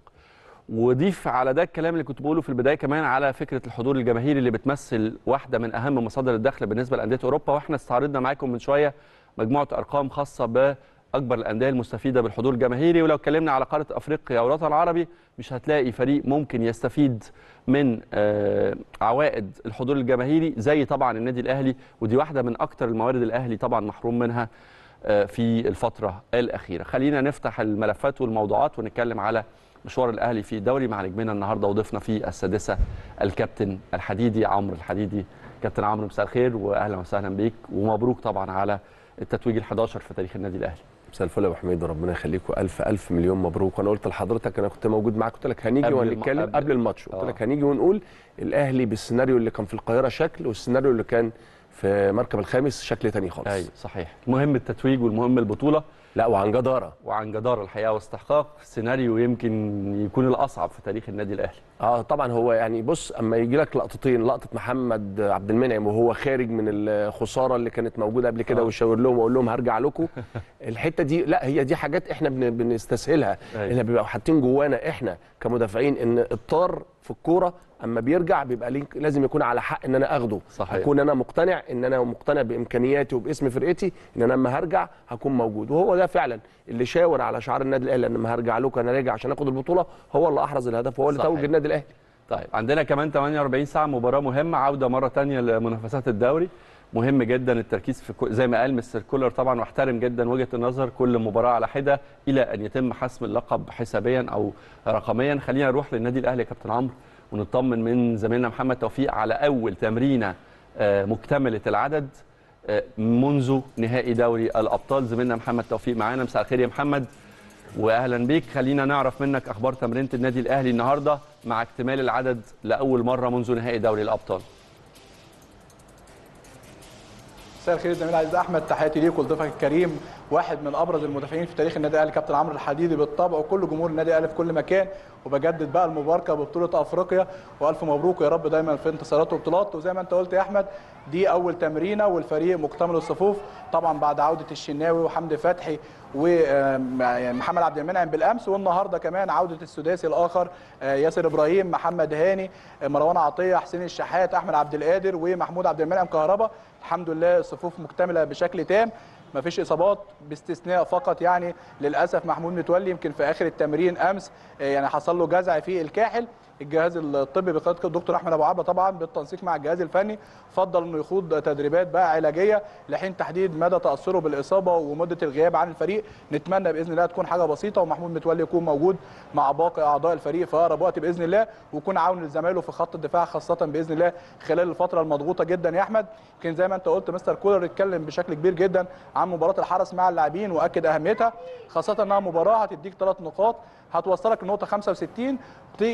S1: وضيف على ده الكلام اللي كنت بقوله في البدايه كمان على فكره الحضور الجماهيري اللي بتمثل واحده من اهم مصادر الدخل بالنسبه لانديه اوروبا واحنا استعرضنا معاكم من شويه مجموعه ارقام خاصه باكبر الانديه المستفيده بالحضور الجماهيري ولو اتكلمنا على قاره افريقيا والوطن العربي مش هتلاقي فريق ممكن يستفيد من آه، عوائد الحضور الجماهيري زي طبعا النادي الاهلي ودي واحده من اكتر الموارد الاهلي طبعا محروم منها آه، في الفتره الاخيره خلينا نفتح الملفات والموضوعات ونتكلم على مشوار الاهلي في الدوري مع نجمنا النهارده وضيفنا في السادسه الكابتن الحديدي عمرو الحديدي كابتن عمرو مساء الخير واهلا وسهلا بيك ومبروك طبعا على التتويج ال11 في تاريخ النادي الاهلي
S4: مساء الفل يا ابو حميد وربنا يخليكم الف الف مليون مبروك وانا قلت لحضرتك انا كنت موجود معاك قلت لك هنيجي
S1: قبل الم-
S4: وهنتكلم
S1: قبل-
S4: قبل الماتش قلت
S1: آه.
S4: لك هنيجي ونقول الاهلي بالسيناريو اللي كان في القاهره شكل والسيناريو اللي كان في مركب الخامس شكل تاني خالص
S1: ايوه صحيح المهم التتويج والمهم البطوله
S4: لا وعن جداره
S1: وعن جداره الحقيقه واستحقاق سيناريو يمكن يكون الاصعب في تاريخ النادي الاهلي
S4: اه طبعا هو يعني بص اما يجي لك لقطتين لقطه محمد عبد المنعم وهو خارج من الخساره اللي كانت موجوده قبل كده
S1: آه.
S4: ويشاور لهم واقول لهم هرجع لكم الحته دي لا هي دي حاجات احنا بن- بنستسهلها
S1: أيوة.
S4: احنا بيبقى حاطين جوانا احنا كمدافعين ان الطار في الكوره اما بيرجع بيبقى ليك لازم يكون على حق ان انا اخده
S1: صحيح.
S4: اكون انا مقتنع ان انا مقتنع بامكانياتي وباسم فرقتي ان انا لما هرجع هكون موجود وهو ده فعلا اللي شاور على شعار النادي الاهلي لما هرجع لكم انا راجع عشان اخد البطوله هو اللي احرز الهدف وهو اللي
S1: صحيح.
S4: توج النادي الاهلي
S1: طيب عندنا كمان 48 ساعه مباراه مهمه عوده مره تانية لمنافسات الدوري مهم جدا التركيز في كو- زي ما قال مستر كولر طبعا واحترم جدا وجهه النظر كل مباراه على حده الى ان يتم حسم اللقب حسابيا او رقميا خلينا نروح للنادي الاهلي يا كابتن عمرو ونطمن من زميلنا محمد توفيق على اول تمرينه آه، مكتمله العدد آه، منذ نهائي دوري الابطال زميلنا محمد توفيق معانا مساء الخير يا محمد واهلا بيك خلينا نعرف منك اخبار تمرينه النادي الاهلي النهارده مع اكتمال العدد لاول مره منذ نهائي دوري الابطال
S5: مساء الخير زميلي العزيز احمد تحياتي ليك ولضيفك الكريم واحد من ابرز المدافعين في تاريخ النادي الاهلي كابتن عمرو الحديدي بالطبع وكل جمهور النادي الاهلي في كل مكان وبجدد بقى المباركه ببطوله افريقيا والف مبروك يا رب دايما في انتصارات وبطولات وزي ما انت قلت يا احمد دي اول تمرينه والفريق مكتمل الصفوف طبعا بعد عوده الشناوي وحمدي فتحي ومحمد عبد المنعم بالامس والنهارده كمان عوده السداسي الاخر آه، ياسر ابراهيم محمد هاني آه، مروان عطيه حسين الشحات احمد عبد القادر ومحمود عبد المنعم كهربا الحمد لله الصفوف مكتمله بشكل تام ما فيش اصابات باستثناء فقط يعني للاسف محمود متولي يمكن في اخر التمرين امس آه، يعني حصل له جزع في الكاحل الجهاز الطبي بقياده الدكتور احمد ابو عبله طبعا بالتنسيق مع الجهاز الفني فضل انه يخوض تدريبات بقى علاجيه لحين تحديد مدى تاثره بالاصابه ومده الغياب عن الفريق نتمنى باذن الله تكون حاجه بسيطه ومحمود متولي يكون موجود مع باقي اعضاء الفريق في اقرب وقت باذن الله ويكون عون لزمايله في خط الدفاع خاصه باذن الله خلال الفتره المضغوطه جدا يا احمد يمكن زي ما انت قلت مستر كولر اتكلم بشكل كبير جدا عن مباراه الحرس مع اللاعبين واكد اهميتها خاصه انها مباراه هتديك ثلاث نقاط هتوصلك لنقطه 65 ت- يعني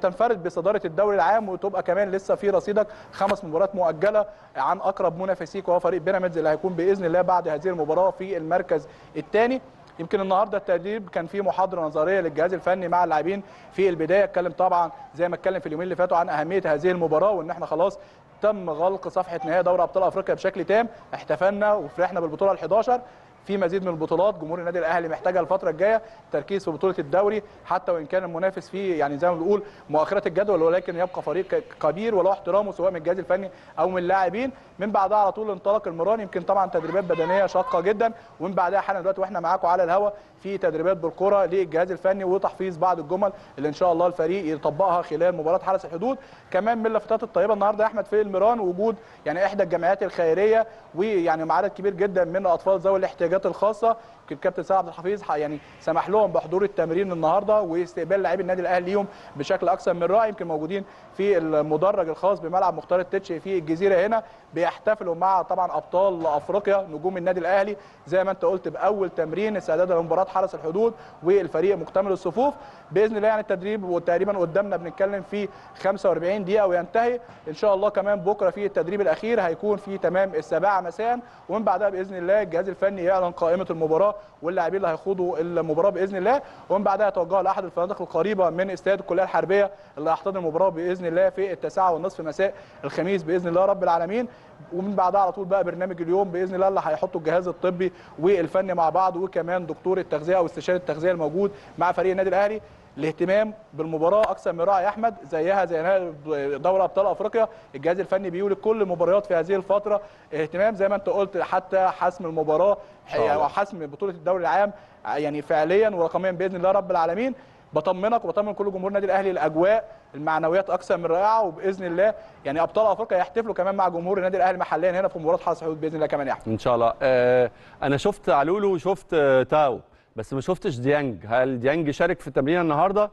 S5: تنفرد بصداره الدوري العام وتبقى كمان لسه في رصيدك خمس مباريات مؤجله عن اقرب منافسيك وهو فريق بيراميدز اللي هيكون باذن الله بعد هذه المباراه في المركز الثاني يمكن النهارده التدريب كان في محاضره نظريه للجهاز الفني مع اللاعبين في البدايه اتكلم طبعا زي ما اتكلم في اليومين اللي فاتوا عن اهميه هذه المباراه وان احنا خلاص تم غلق صفحه نهائي دوري ابطال افريقيا بشكل تام احتفلنا وفرحنا بالبطوله ال11 في مزيد من البطولات جمهور النادي الاهلي محتاجها الفتره الجايه تركيز في بطوله الدوري حتى وان كان المنافس فيه يعني زي ما بنقول مؤخره الجدول ولكن يبقى فريق كبير وله احترامه سواء من الجهاز الفني او من اللاعبين من بعدها على طول انطلق المران يمكن طبعا تدريبات بدنيه شاقه جدا ومن بعدها حالا دلوقتي واحنا معاكم على الهواء في تدريبات بالكره للجهاز الفني وتحفيظ بعض الجمل اللي ان شاء الله الفريق يطبقها خلال مباراه حرس الحدود كمان من اللفتات الطيبه النهارده يا احمد في الميران وجود يعني احدى الجمعيات الخيريه ويعني مع عدد كبير جدا من الاطفال ذوي الاحتياجات الخاصه الكابتن سعد عبد الحفيظ يعني سمح لهم بحضور التمرين النهارده واستقبال لاعبي النادي الاهلي ليهم بشكل اكثر من رائع يمكن موجودين في المدرج الخاص بملعب مختار التتش في الجزيره هنا بيحتفلوا مع طبعا ابطال افريقيا نجوم النادي الاهلي زي ما انت قلت باول تمرين استعدادا لمباراه حرس الحدود والفريق مكتمل الصفوف باذن الله يعني التدريب وتقريبا قدامنا بنتكلم في 45 دقيقه وينتهي ان شاء الله كمان بكره في التدريب الاخير هيكون في تمام السابعه مساء ومن بعدها باذن الله الجهاز الفني يعلن قائمه المباراه واللاعبين اللي هيخوضوا المباراه باذن الله ومن بعدها يتوجهوا لاحد الفنادق القريبه من استاد الكليه الحربيه اللي هيحتضن المباراه باذن الله في التاسعه والنصف مساء الخميس باذن الله رب العالمين ومن بعدها على طول بقى برنامج اليوم باذن الله اللي هيحطوا الجهاز الطبي والفني مع بعض وكمان دكتور التغذيه او استشاري التغذيه الموجود مع فريق النادي الاهلي الاهتمام بالمباراه اكثر من رائع يا احمد زيها زي نهائي دوري ابطال افريقيا الجهاز الفني بيولي كل المباريات في هذه الفتره اهتمام زي ما انت قلت حتى حسم المباراه او حسم بطوله الدوري العام يعني فعليا ورقميا باذن الله رب العالمين بطمنك وبطمن كل جمهور النادي الاهلي الاجواء المعنويات اكثر من رائعه وباذن الله يعني ابطال افريقيا يحتفلوا كمان مع جمهور النادي الاهلي محليا هنا في مباراه حرس الحدود باذن الله كمان يا احمد
S1: ان شاء الله آه انا شفت علولو وشفت آه تاو بس ما شفتش ديانج هل ديانج شارك في التمرين النهارده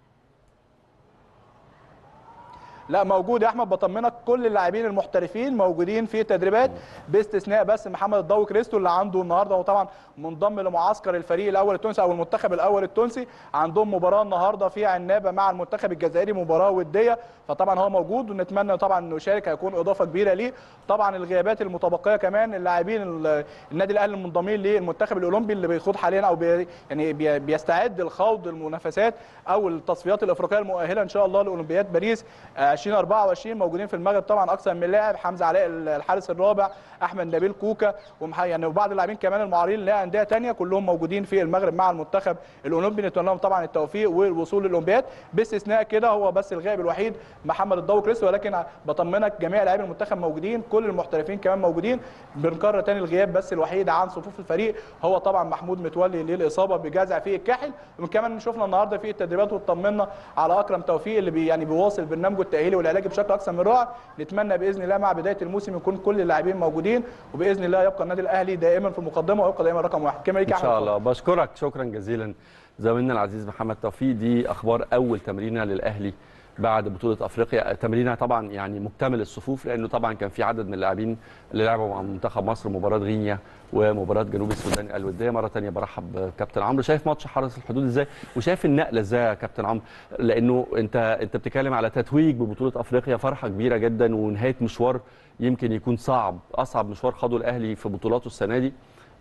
S5: لا موجود يا احمد بطمنك كل اللاعبين المحترفين موجودين في التدريبات باستثناء بس محمد الضوي كريستو اللي عنده النهارده وطبعا منضم لمعسكر الفريق الاول التونسي او المنتخب الاول التونسي عندهم مباراه النهارده في عنابه مع المنتخب الجزائري مباراه وديه فطبعا هو موجود ونتمنى طبعا انه يشارك هيكون اضافه كبيره ليه طبعا الغيابات المتبقيه كمان اللاعبين النادي الاهلي المنضمين للمنتخب الاولمبي اللي بيخوض حاليا او بي يعني بي بيستعد لخوض المنافسات او التصفيات الافريقيه المؤهله ان شاء الله لاولمبياد باريس 2024 موجودين في المغرب طبعا اكثر من لاعب حمزه علاء الحارس الرابع احمد نبيل كوكا ومح... يعني وبعض اللاعبين كمان المعارين لانديه ثانيه كلهم موجودين في المغرب مع المنتخب الاولمبي نتمنى لهم طبعا التوفيق والوصول للاولمبياد باستثناء كده هو بس الغائب الوحيد محمد الضوء كريستو ولكن بطمنك جميع لاعبي المنتخب موجودين كل المحترفين كمان موجودين بنكرر تاني الغياب بس الوحيد عن صفوف الفريق هو طبعا محمود متولي للاصابه بجزع في الكاحل وكمان شفنا النهارده في التدريبات واطمنا على اكرم توفيق اللي بي يعني بيواصل برنامجه التاهيلي والعلاجي بشكل اكثر من رائع نتمنى باذن الله مع بدايه الموسم يكون كل اللاعبين موجودين وباذن الله يبقى النادي الاهلي دائما في المقدمه ويبقى دائما رقم واحد كما ليك
S1: ان شاء الله بشكرك شكرا جزيلا زميلنا العزيز محمد توفيق دي اخبار اول تمرينه للاهلي بعد بطوله افريقيا تمرينها طبعا يعني مكتمل الصفوف لانه طبعا كان في عدد من اللاعبين اللي لعبوا مع منتخب مصر مباراه غينيا ومباراه جنوب السودان الوديه مره ثانيه برحب بكابتن عمرو شايف ماتش حرس الحدود ازاي وشايف النقله ازاي يا كابتن عمرو لانه انت انت بتتكلم على تتويج ببطوله افريقيا فرحه كبيره جدا ونهايه مشوار يمكن يكون صعب اصعب مشوار خاضه الاهلي في بطولاته السنه دي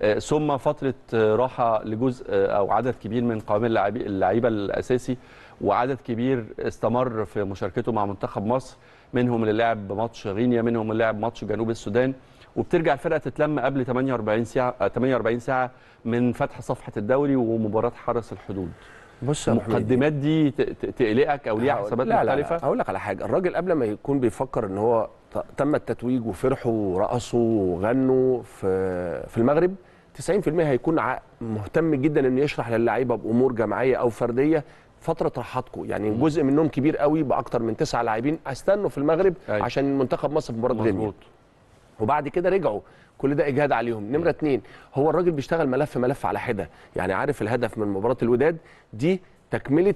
S1: ثم فتره راحه لجزء او عدد كبير من قوام اللعيبه الاساسي وعدد كبير استمر في مشاركته مع منتخب مصر منهم اللي لعب ماتش غينيا منهم اللي لعب ماتش جنوب السودان وبترجع الفرقه تتلم قبل 48 ساعه 48 ساعه من فتح صفحه الدوري ومباراه حرس الحدود
S4: بص
S1: المقدمات دي تقلقك او ليها حسابات
S4: لا
S1: مختلفه
S4: لا لا. هقول لك على حاجه الراجل قبل ما يكون بيفكر ان هو تم التتويج وفرحوا ورقصوا وغنوا في في المغرب 90% هيكون مهتم جدا انه يشرح للعيبه بامور جماعيه او فرديه فتره راحتكم يعني م. جزء منهم كبير قوي باكتر من تسعة لاعبين استنوا في المغرب
S1: أي.
S4: عشان منتخب مصر في مباراه غينيا وبعد كده رجعوا كل ده اجهاد عليهم نمره اتنين هو الراجل بيشتغل ملف ملف على حده يعني عارف الهدف من مباراه الوداد دي تكمله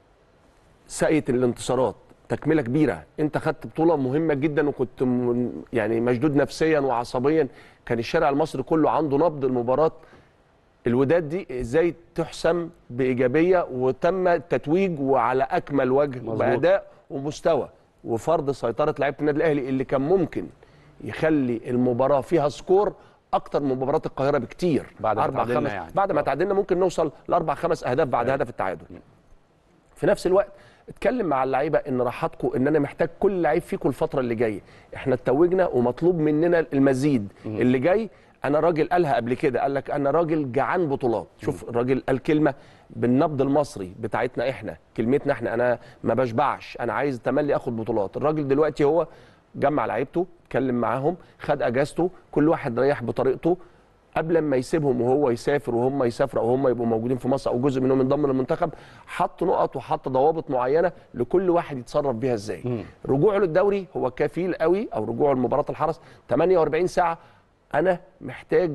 S4: ساقيه الانتصارات تكمله كبيره انت خدت بطوله مهمه جدا وكنت يعني مشدود نفسيا وعصبيا كان الشارع المصري كله عنده نبض المباراه الوداد دي ازاي تحسم بايجابيه وتم التتويج وعلى اكمل وجه
S1: مظبوط.
S4: باداء ومستوى وفرض سيطره لعيبه النادي الاهلي اللي كان ممكن يخلي المباراه فيها سكور اكتر من مباراه القاهره بكتير
S1: بعد ما
S4: اربع
S1: تعادلنا
S4: خمس
S1: يعني.
S4: بعد ما
S1: آه.
S4: تعادلنا ممكن نوصل لاربع خمس اهداف بعد هدف التعادل في نفس الوقت اتكلم مع اللعيبه ان راحتكم ان انا محتاج كل لعيب فيكم الفتره اللي جايه احنا اتوجنا ومطلوب مننا المزيد اللي جاي انا راجل قالها قبل كده قال لك انا راجل جعان بطولات شوف الراجل قال كلمه بالنبض المصري بتاعتنا احنا كلمتنا احنا انا ما بشبعش انا عايز تملي اخد بطولات الراجل دلوقتي هو جمع لعيبته اتكلم معاهم خد اجازته كل واحد ريح بطريقته قبل ما يسيبهم وهو يسافر وهم يسافروا او هم يبقوا موجودين في مصر او جزء منهم ينضم للمنتخب حط نقط وحط ضوابط معينه لكل واحد يتصرف بيها ازاي رجوعه للدوري هو كفيل قوي او رجوعه لمباراه الحرس 48 ساعه انا محتاج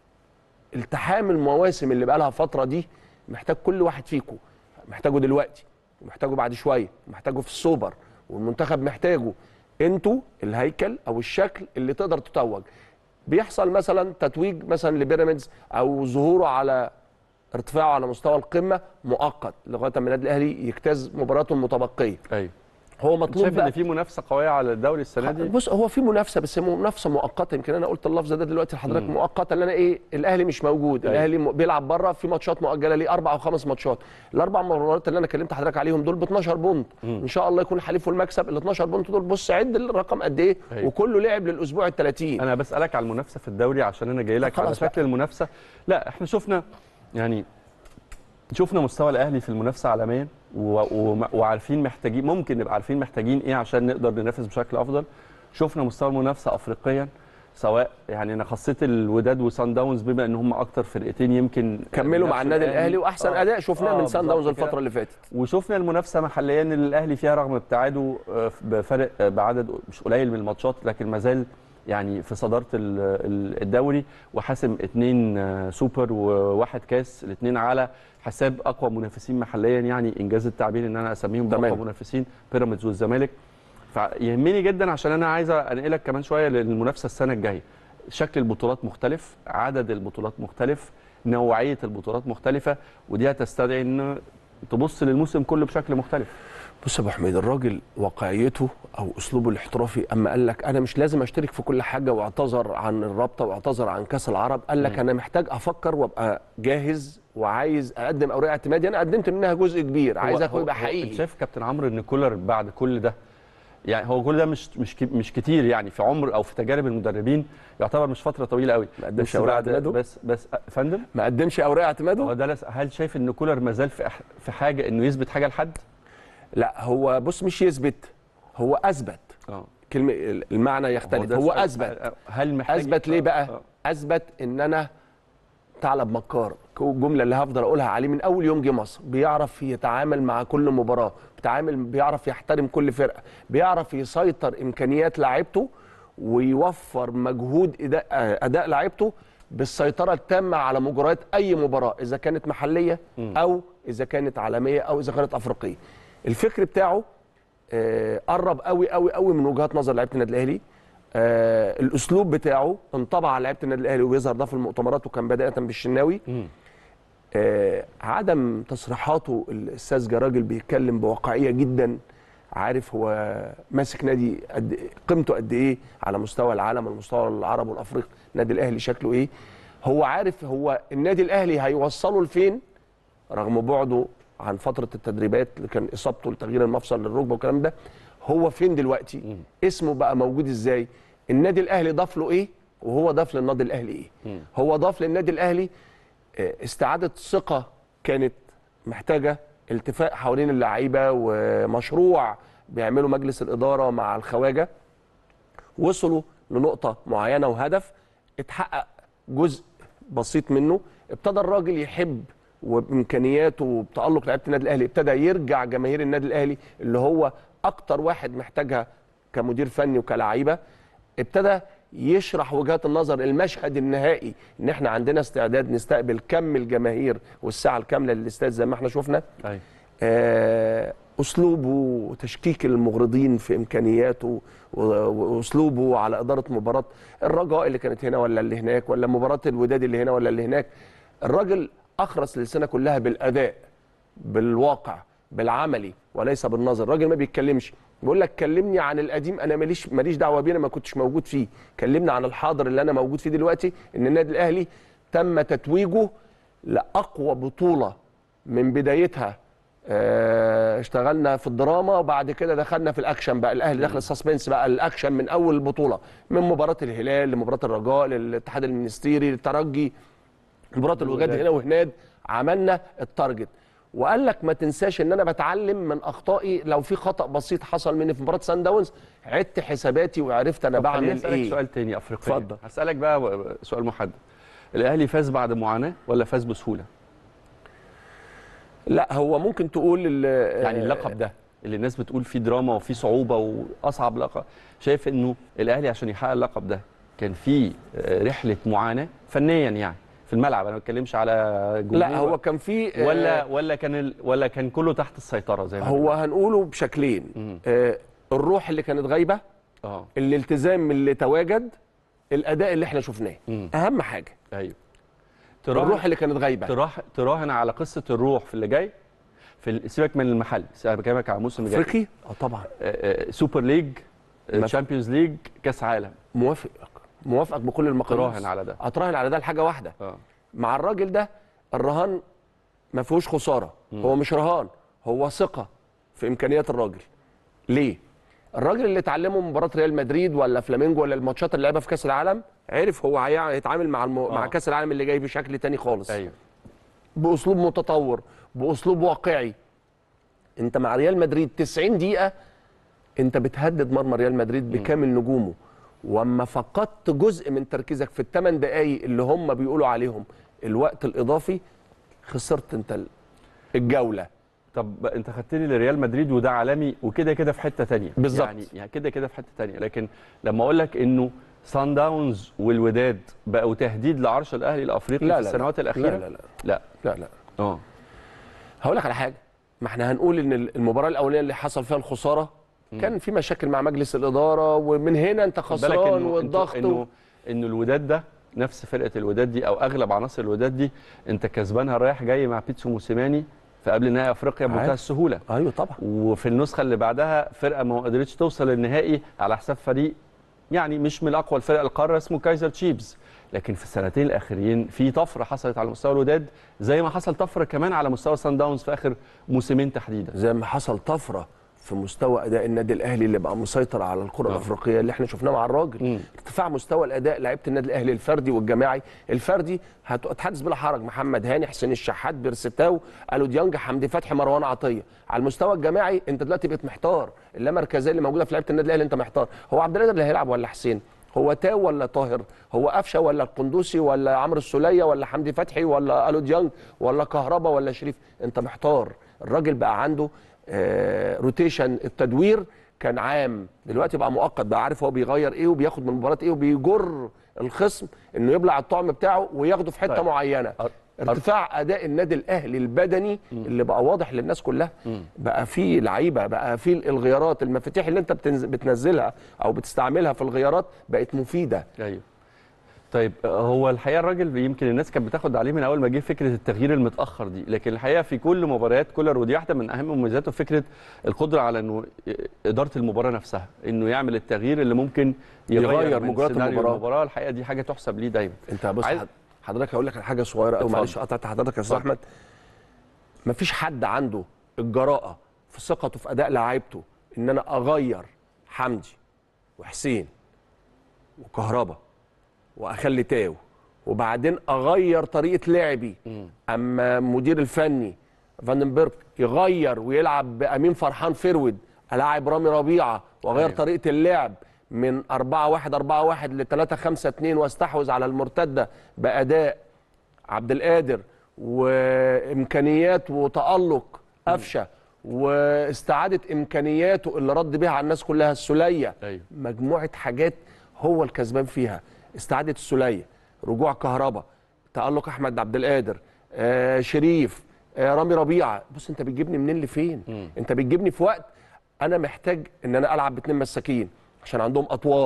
S4: التحام المواسم اللي بقى لها فتره دي محتاج كل واحد فيكم محتاجه دلوقتي ومحتاجه بعد شويه محتاجه في السوبر والمنتخب محتاجه انتوا الهيكل او الشكل اللي تقدر تتوج بيحصل مثلا تتويج مثلا لبيراميدز او ظهوره على ارتفاعه على مستوى القمه مؤقت لغايه ما النادي الاهلي يجتاز مباراته المتبقيه
S1: ايوه
S4: هو
S1: انت
S4: مطلوب
S1: شايف
S4: بقى
S1: ان في منافسه قويه على الدوري السنه دي
S4: بص هو في منافسه بس هي منافسه مؤقته يمكن انا قلت اللفظ ده دلوقتي لحضرتك مؤقته اللي انا ايه الاهلي مش موجود
S1: أيوة.
S4: الاهلي م- بيلعب بره في ماتشات مؤجله ليه اربع او خمس ماتشات الاربع مرات اللي انا كلمت حضرتك عليهم دول ب 12 بونت ان شاء الله يكون حليفه المكسب ال 12 بونت دول بص عد الرقم قد ايه
S1: أيوة.
S4: وكله لعب للاسبوع ال 30
S1: انا بسالك على المنافسه في الدوري عشان انا جاي لك على
S4: خلاص
S1: شكل
S4: بقى.
S1: المنافسه لا احنا شفنا يعني شفنا مستوى الاهلي في المنافسه عالميا و... و... وعارفين محتاجين ممكن نبقى عارفين محتاجين ايه عشان نقدر ننافس بشكل افضل شفنا مستوى المنافسه افريقيا سواء يعني انا خصيت الوداد وسان داونز بما ان هم اكتر فرقتين يمكن
S4: كملوا مع
S1: نفس
S4: النادي الاهلي واحسن
S1: آه.
S4: اداء شفناه
S1: آه،
S4: من سان داونز
S1: بالظبط كده.
S4: الفتره اللي فاتت
S1: وشفنا المنافسه محليا اللي الاهلي فيها رغم ابتعاده آه، بفرق آه، بعدد مش قليل من الماتشات لكن ما زال يعني في صداره ال- ال- الدوري وحاسم اثنين آه، سوبر وواحد كاس الاثنين على حساب اقوى منافسين محليا يعني انجاز التعبير ان انا اسميهم
S4: تمام.
S1: اقوى منافسين بيراميدز والزمالك فيهمني جدا عشان انا عايز انقلك كمان شويه للمنافسه السنه الجايه شكل البطولات مختلف عدد البطولات مختلف نوعيه البطولات مختلفه ودي هتستدعي ان تبص للموسم كله بشكل مختلف
S4: بص يا ابو حميد الراجل واقعيته او اسلوبه الاحترافي اما قال لك انا مش لازم اشترك في كل حاجه واعتذر عن الرابطه واعتذر عن كاس العرب قال لك انا محتاج افكر وابقى جاهز وعايز اقدم اوراق اعتمادي انا قدمت منها جزء كبير عايز
S1: هو-
S4: اخد
S1: هو-
S4: يبقى
S1: هو
S4: حقيقي
S1: انت شايف كابتن عمرو ان كولر بعد كل ده يعني هو كل ده مش مش ك- مش كتير يعني في عمر او في تجارب المدربين يعتبر مش فتره طويله قوي
S4: ما قدمش
S1: بس
S4: أوراق
S1: بعد-
S4: اعتماده؟
S1: بس بس أ- فندم
S4: ما قدمش اوراق
S1: هو
S4: اعتماده
S1: ده لس- هل شايف ان كولر ما زال في أح- في حاجه انه يثبت حاجه لحد؟
S4: لا هو بص مش يثبت هو اثبت
S1: اه
S4: كلمه المعنى يختلف
S1: ده
S4: هو
S1: السؤال.
S4: اثبت
S1: هل محتاج
S4: اثبت ليه بقى
S1: آه.
S4: اثبت ان انا ثعلب مكار الجمله اللي هفضل اقولها عليه من اول يوم جه مصر بيعرف يتعامل مع كل مباراه بيتعامل بيعرف يحترم كل فرقه بيعرف يسيطر امكانيات لاعيبته ويوفر مجهود اداء اداء لاعيبته بالسيطره التامه على مجريات اي مباراه اذا كانت محليه او اذا كانت عالميه او اذا كانت افريقيه الفكر بتاعه آه، قرب قوي قوي قوي من وجهات نظر لعيبه النادي الاهلي آه الاسلوب بتاعه انطبع على لعيبه النادي الاهلي وبيظهر ده في المؤتمرات وكان بدايه بالشناوي آه عدم تصريحاته الساذجه راجل بيتكلم بواقعيه جدا عارف هو ماسك نادي قد قيمته قد ايه على مستوى العالم والمستوى العربي والافريقي النادي الاهلي شكله ايه هو عارف هو النادي الاهلي هيوصله لفين رغم بعده عن فتره التدريبات اللي كان اصابته لتغيير المفصل للركبه والكلام ده هو فين دلوقتي اسمه بقى موجود ازاي النادي الاهلي ضاف له ايه وهو ضاف للنادي الاهلي ايه هو ضاف للنادي الاهلي آه، استعاده ثقه كانت محتاجه التفاق حوالين اللعيبه ومشروع بيعمله مجلس الاداره مع الخواجه وصلوا لنقطة معينة وهدف اتحقق جزء بسيط منه ابتدى الراجل يحب وبامكانياته وبتالق لعيبه النادي الاهلي ابتدى يرجع جماهير النادي الاهلي اللي هو اكتر واحد محتاجها كمدير فني وكلاعيبه ابتدى يشرح وجهات النظر المشهد النهائي ان احنا عندنا استعداد نستقبل كم الجماهير والساعه الكامله للاستاد زي ما احنا شفنا
S1: ايوه
S4: آه، اسلوبه وتشكيك المغرضين في امكانياته و- واسلوبه على اداره مباراه الرجاء اللي كانت هنا ولا اللي هناك ولا مباراه الوداد اللي هنا ولا اللي هناك الراجل اخرس للسنه كلها بالاداء بالواقع بالعملي وليس بالنظر الراجل ما بيتكلمش بيقول لك كلمني عن القديم انا ماليش ماليش دعوه بيه انا ما كنتش موجود فيه كلمني عن الحاضر اللي انا موجود فيه دلوقتي ان النادي الاهلي تم تتويجه لاقوى بطوله من بدايتها آه، اشتغلنا في الدراما وبعد كده دخلنا في الاكشن بقى الاهلي دخل السسبنس بقى الاكشن من اول البطوله من مباراه الهلال لمباراه الرجاء للاتحاد المنستيري للترجي مباراه الوجاد هنا وهناك عملنا التارجت وقال لك ما تنساش ان انا بتعلم من اخطائي لو في خطا بسيط حصل مني في مباراه سان داونز عدت حساباتي وعرفت انا
S1: طب خليني
S4: بعمل
S1: اسالك
S4: ايه
S1: سؤال تاني افريقي
S4: اتفضل.
S1: هسالك بقى سؤال محدد الاهلي فاز بعد معاناه ولا فاز بسهوله
S4: لا هو ممكن تقول ال-
S1: يعني اللقب ده اللي الناس بتقول فيه دراما وفيه صعوبه واصعب لقب شايف انه الاهلي عشان يحقق اللقب ده كان فيه آه، رحله معاناه فنيا يعني في الملعب انا ما بتكلمش على جمهور
S4: لا هو كان في آه،
S1: ولا ولا كان ال... ولا كان كله تحت السيطره زي ما
S4: هو هنقوله بشكلين آه، الروح اللي كانت غايبه
S1: اه
S4: الالتزام اللي تواجد الاداء اللي احنا شفناه
S1: مم.
S4: اهم حاجه
S1: ايوه
S4: الروح
S1: تراهن
S4: اللي كانت غايبه
S1: تراهن تراهن على قصه الروح في اللي جاي في ال- سيبك من المحل انا بكلمك على الموسم الجاي
S4: افريقي اه طبعا
S1: آه، آه، سوبر ليج
S4: مثلا.
S1: تشامبيونز ليج كاس عالم
S4: موافق موافقك بكل المقاييس
S1: تراهن على ده.
S4: اتراهن على ده لحاجه واحده
S1: اه
S4: مع الراجل ده الرهان ما فيهوش خساره هو مش رهان هو ثقه في امكانيات الراجل ليه الراجل اللي اتعلمه من مباراه ريال مدريد ولا فلامينجو ولا الماتشات اللي لعبها في كاس العالم عرف هو هيع- هيتعامل مع الم... مع
S1: آه.
S4: كاس العالم اللي جاي بشكل تاني خالص
S1: ايوه
S4: باسلوب متطور باسلوب واقعي انت مع ريال مدريد 90 دقيقه انت بتهدد مرمى ريال مدريد بكامل نجومه واما فقدت جزء من تركيزك في الثمان دقائق اللي هم بيقولوا عليهم الوقت الاضافي خسرت انت ال- الجوله
S1: طب انت خدتني لريال مدريد وده عالمي وكده كده في حته تانية
S4: بالظبط.
S1: يعني يعني كده كده في حته تانية لكن لما اقول لك انه سان داونز والوداد بقوا تهديد لعرش الاهلي الافريقي
S4: لا
S1: في
S4: لا
S1: السنوات
S4: لا.
S1: الاخيره
S4: لا لا لا
S1: لا
S4: لا لا
S1: اه
S4: هقول لك على حاجه ما احنا هنقول ان المباراه الاولانيه اللي حصل فيها الخساره كان في مشاكل مع مجلس الاداره ومن هنا انت
S1: خد بالك
S4: خسران
S1: إنه-
S4: والضغط
S1: انه انه, إنه الوداد ده نفس فرقه الوداد دي او اغلب عناصر الوداد دي انت كسبانها رايح جاي مع بيتسو موسيماني في قبل نهائي افريقيا بمنتهى
S4: عارف.
S1: السهوله
S4: ايوه طبعا
S1: وفي النسخه اللي بعدها فرقه ما قدرتش توصل للنهائي على حساب فريق يعني مش من اقوى الفرق القاره اسمه كايزر تشيفز لكن في السنتين الاخيرين في طفره حصلت على مستوى الوداد زي ما حصل طفره كمان على مستوى سان داونز في اخر موسمين تحديدا
S4: زي ما حصل طفره في مستوى اداء النادي الاهلي اللي بقى مسيطر على الكره الافريقيه اللي احنا شفناه مع الراجل
S1: مم.
S4: ارتفاع مستوى الاداء لعيبه النادي الاهلي الفردي والجماعي الفردي هتحدث بلا حرج محمد هاني حسين الشحات بيرستاو الو ديانج حمدي فتحي مروان عطيه على المستوى الجماعي انت دلوقتي بقيت محتار اللامركزيه اللي موجوده في لعيبه النادي الاهلي انت محتار هو عبد القادر اللي هيلعب ولا حسين هو تاو ولا طاهر هو قفشه ولا القندوسي ولا عمرو السوليه ولا حمدي فتحي ولا الو ديانج ولا كهربا ولا شريف انت محتار الراجل بقى عنده آه روتيشن التدوير كان عام دلوقتي بقى مؤقت بقى عارف هو بيغير ايه وبياخد من المباراه ايه وبيجر الخصم انه يبلع الطعم بتاعه وياخده في حته
S1: طيب.
S4: معينه
S1: أر-
S4: ارتفاع اداء النادي الاهلي البدني اللي بقى واضح للناس كلها بقى في لعيبه بقى في الغيارات المفاتيح اللي انت بتنز- بتنزلها او بتستعملها في الغيارات بقت مفيده
S1: ايوه طيب هو الحقيقه الراجل يمكن الناس كانت بتاخد عليه من اول ما جه فكره التغيير المتاخر دي لكن الحقيقه في كل مباريات كولر ودي واحده من اهم مميزاته فكره القدره على انه اداره المباراه نفسها انه يعمل التغيير اللي ممكن يغير,
S4: يغير
S1: من
S4: مجريات
S1: سيناريو
S4: المباراة.
S1: المباراه الحقيقه دي حاجه تحسب ليه دايما
S4: انت بص
S1: عايز-
S4: حد- حضرتك هقول لك على حاجه صغيره قوي
S1: اتفضل.
S4: معلش قطعت حضرتك يا استاذ
S1: اتفضل.
S4: احمد مفيش حد عنده الجراءه في ثقته في اداء لعيبته ان انا اغير حمدي وحسين وكهربا واخلي تاو وبعدين اغير طريقه لعبي اما المدير الفني فاندنبرج يغير ويلعب بامين فرحان فرود الاعب رامي ربيعه واغير
S1: أيوة.
S4: أيوه. طريقه اللعب من 4 1 4 1 ل 3 5 2 واستحوذ على المرتده باداء عبد القادر وامكانيات وتالق قفشه واستعاده امكانياته اللي رد بيها على الناس كلها السوليه
S1: أيوة.
S4: مجموعه حاجات هو الكسبان فيها استعاده السوليه رجوع كهربا تالق احمد عبد القادر آه شريف آه رامي ربيعه بص انت بتجيبني منين لفين
S1: مم.
S4: انت بتجيبني في وقت انا محتاج ان انا العب باتنين مساكين عشان عندهم اطوال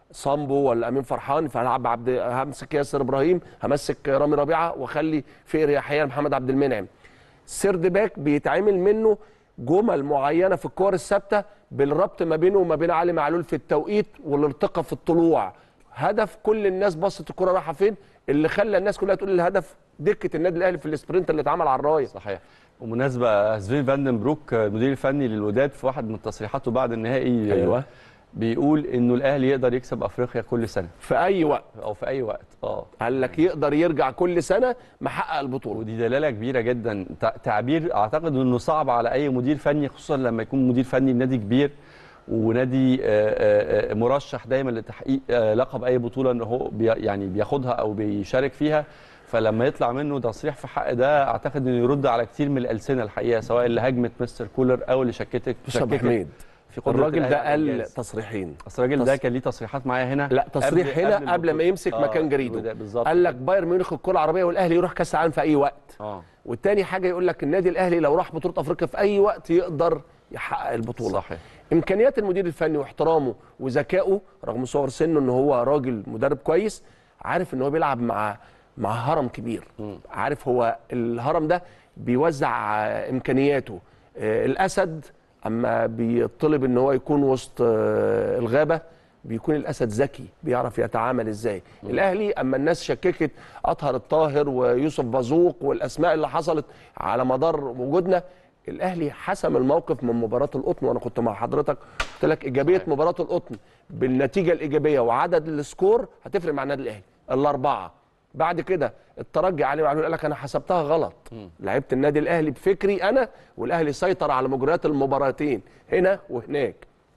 S4: صامبو ولا امين فرحان فهلعب عبد همسك ياسر ابراهيم همسك رامي ربيعه واخلي في اريحيه محمد عبد المنعم سيرد باك بيتعمل منه جمل معينه في الكور الثابته بالربط ما بينه وما بين علي معلول في التوقيت والارتقاء في الطلوع هدف كل الناس بصت الكره رايحه فين اللي خلى الناس كلها تقول الهدف دكه النادي الاهلي في السبرنت اللي اتعمل على الرايه
S1: صحيح ومناسبة سفين فاندن بروك المدير الفني للوداد في واحد من تصريحاته بعد النهائي
S4: أيوة.
S1: بيقول انه الاهلي يقدر يكسب افريقيا كل سنه
S4: في اي وقت
S1: او في اي وقت اه
S4: قال لك يقدر يرجع كل سنه محقق البطوله
S1: ودي دلاله كبيره جدا تع- تعبير اعتقد انه صعب على اي مدير فني خصوصا لما يكون مدير فني لنادي كبير ونادي آه، آه، آه، مرشح دايما لتحقيق آه، لقب اي بطوله ان هو بي يعني بياخدها او بيشارك فيها فلما يطلع منه تصريح في حق ده اعتقد انه يرد على كتير من الالسنه الحقيقه سواء اللي هاجمت مستر كولر او اللي شككت
S4: بص يا ابو
S1: شككت
S4: حميد
S1: في قدرة
S4: الراجل
S1: الأهلي
S4: ده
S1: على
S4: قال
S1: الإنجاز.
S4: تصريحين
S1: اصل الراجل ده
S4: تص-
S1: كان ليه تصريحات معايا هنا
S4: لا تصريح
S1: قبل-
S4: هنا
S1: قبل
S4: قبل ما
S1: البطولة.
S4: يمسك
S1: آه،
S4: مكان جريده
S1: وده بالظبط
S4: قال لك بايرن ميونخ الكره العربيه والاهلي يروح كاس العالم في اي وقت
S1: اه
S4: والتاني حاجه يقول لك النادي الاهلي لو راح بطوله افريقيا في اي وقت يقدر يحقق البطوله
S1: صحيح
S4: امكانيات المدير الفني واحترامه وذكائه رغم صغر سنه ان هو راجل مدرب كويس عارف ان هو بيلعب مع مع هرم كبير عارف هو الهرم ده بيوزع آه، امكانياته آه، الاسد اما بيطلب ان هو يكون وسط آه، الغابه بيكون الاسد ذكي بيعرف يتعامل ازاي الاهلي اما الناس شككت اطهر الطاهر ويوسف بازوق والاسماء اللي حصلت على مدار وجودنا الاهلي حسم الموقف من مباراه القطن وانا كنت مع حضرتك قلت لك ايجابيه
S1: صحيح.
S4: مباراه القطن بالنتيجه الايجابيه وعدد السكور هتفرق مع النادي الاهلي الاربعه بعد كده الترجي علي معلول قال لك انا حسبتها غلط لعبت النادي الاهلي بفكري انا والاهلي سيطر على مجريات المباراتين هنا وهناك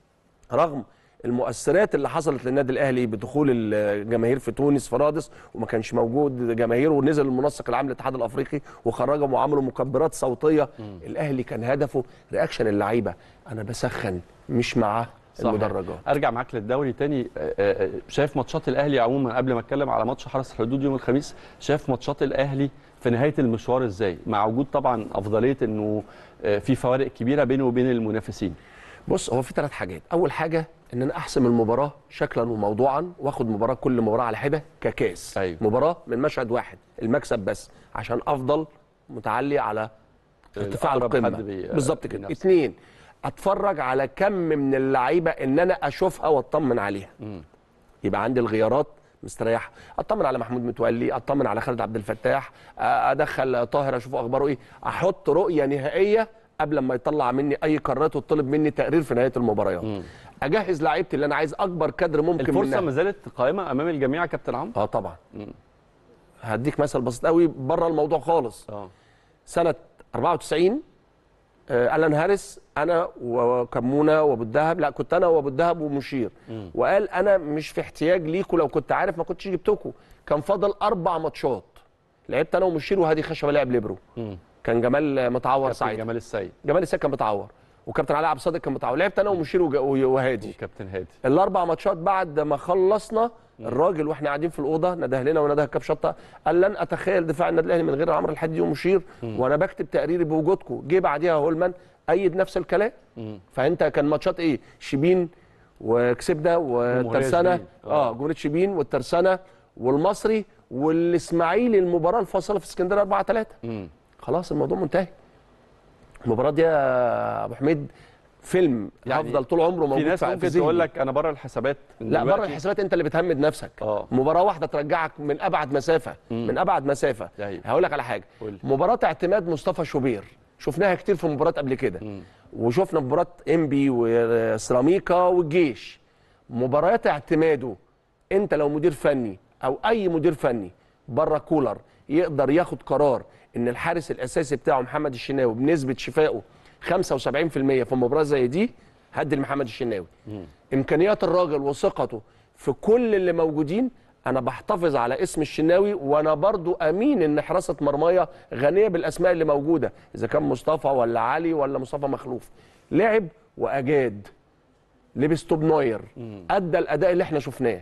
S4: رغم المؤثرات اللي حصلت للنادي الاهلي بدخول الجماهير في تونس في رادس وما كانش موجود جماهير ونزل المنسق العام للاتحاد الافريقي وخرجهم وعملوا مكبرات صوتيه الاهلي كان هدفه رياكشن اللعيبه انا بسخن مش مع
S1: صحيح.
S4: المدرجات
S1: ارجع معاك للدوري تاني آه، آه، شايف ماتشات الاهلي عموما قبل ما اتكلم على ماتش حرس الحدود يوم الخميس شايف ماتشات الاهلي في نهايه المشوار ازاي مع وجود طبعا افضليه انه آه، في فوارق كبيره بينه وبين المنافسين
S4: بص هو في ثلاث حاجات اول حاجه ان انا احسم المباراه شكلا وموضوعا واخد مباراه كل مباراه على حده ككاس
S1: أيوة.
S4: مباراه من مشهد واحد المكسب بس عشان افضل متعلي على ارتفاع
S1: الأقرب
S4: القمه
S1: حد بي-
S4: بالظبط كده
S1: بينافس.
S4: اتنين اتفرج على كم من اللعيبه ان انا اشوفها واطمن عليها يبقى عندي الغيارات مستريح اطمن على محمود متولي اطمن على خالد عبد الفتاح ادخل طاهر اشوف اخباره ايه احط رؤيه نهائيه قبل ما يطلع مني اي قرارات وطلب مني تقرير في نهايه المباريات اجهز لعيبتي اللي انا عايز اكبر كادر ممكن
S1: الفرصه
S4: منها
S1: ما زالت قائمه امام الجميع يا كابتن عمرو
S4: اه طبعا هديك مثل بسيط قوي بره الموضوع خالص
S1: اه
S4: سنه 94 آه، الان هاريس انا وكمونه وابو الدهب لا كنت انا وابو الدهب ومشير وقال انا مش في احتياج ليكوا لو كنت عارف ما كنتش جبتكوا كان فاضل اربع ماتشات لعبت انا ومشير وهادي خشبه لعب ليبرو كان جمال متعور
S1: كابتن
S4: ساعتها
S1: جمال السيد
S4: جمال السيد كان متعور وكابتن علي عبد الصادق كان متعور لعبت انا ومشير وج- وهادي
S1: وكابتن هادي
S4: الاربع ماتشات بعد ما خلصنا الراجل واحنا قاعدين في الاوضه نده لنا ونده كاب شطه قال لن اتخيل دفاع النادي الاهلي من غير عمرو الحديدي ومشير وانا بكتب تقريري بوجودكم جه بعديها هولمان ايد نفس الكلام فانت كان ماتشات ايه شبين وكسبنا والترسانه
S1: شبين. آه.
S4: اه جمهوريه شبين والترسانه والمصري والاسماعيلي المباراه الفاصله في اسكندريه 4 3 خلاص الموضوع منتهي المباراه دي يا ابو حميد فيلم
S1: يعني
S4: هفضل طول عمره موجود
S1: في ناس
S4: في
S1: ممكن
S4: ذهني.
S1: تقول لك انا بره الحسابات
S4: لا
S1: دلوقتي.
S4: بره الحسابات انت اللي بتهمد نفسك
S1: آه.
S4: مباراه واحده ترجعك من ابعد مسافه من ابعد مسافه
S1: أيوة.
S4: هقول لك على حاجه
S1: قول.
S4: مباراه اعتماد مصطفى شوبير شفناها كتير في مباريات قبل كده وشفنا في مباراه انبي وسيراميكا والجيش مباريات اعتماده انت لو مدير فني او اي مدير فني بره كولر يقدر ياخد قرار ان الحارس الاساسي بتاعه محمد الشناوي بنسبه شفائه 75% في مباراه زي دي هدي لمحمد الشناوي امكانيات الراجل وثقته في كل اللي موجودين انا بحتفظ على اسم الشناوي وانا برضو امين ان حراسه مرمايا غنيه بالاسماء اللي موجوده اذا كان مصطفى ولا علي ولا مصطفى مخلوف لعب واجاد لبس توب نوير ادى الاداء اللي احنا شفناه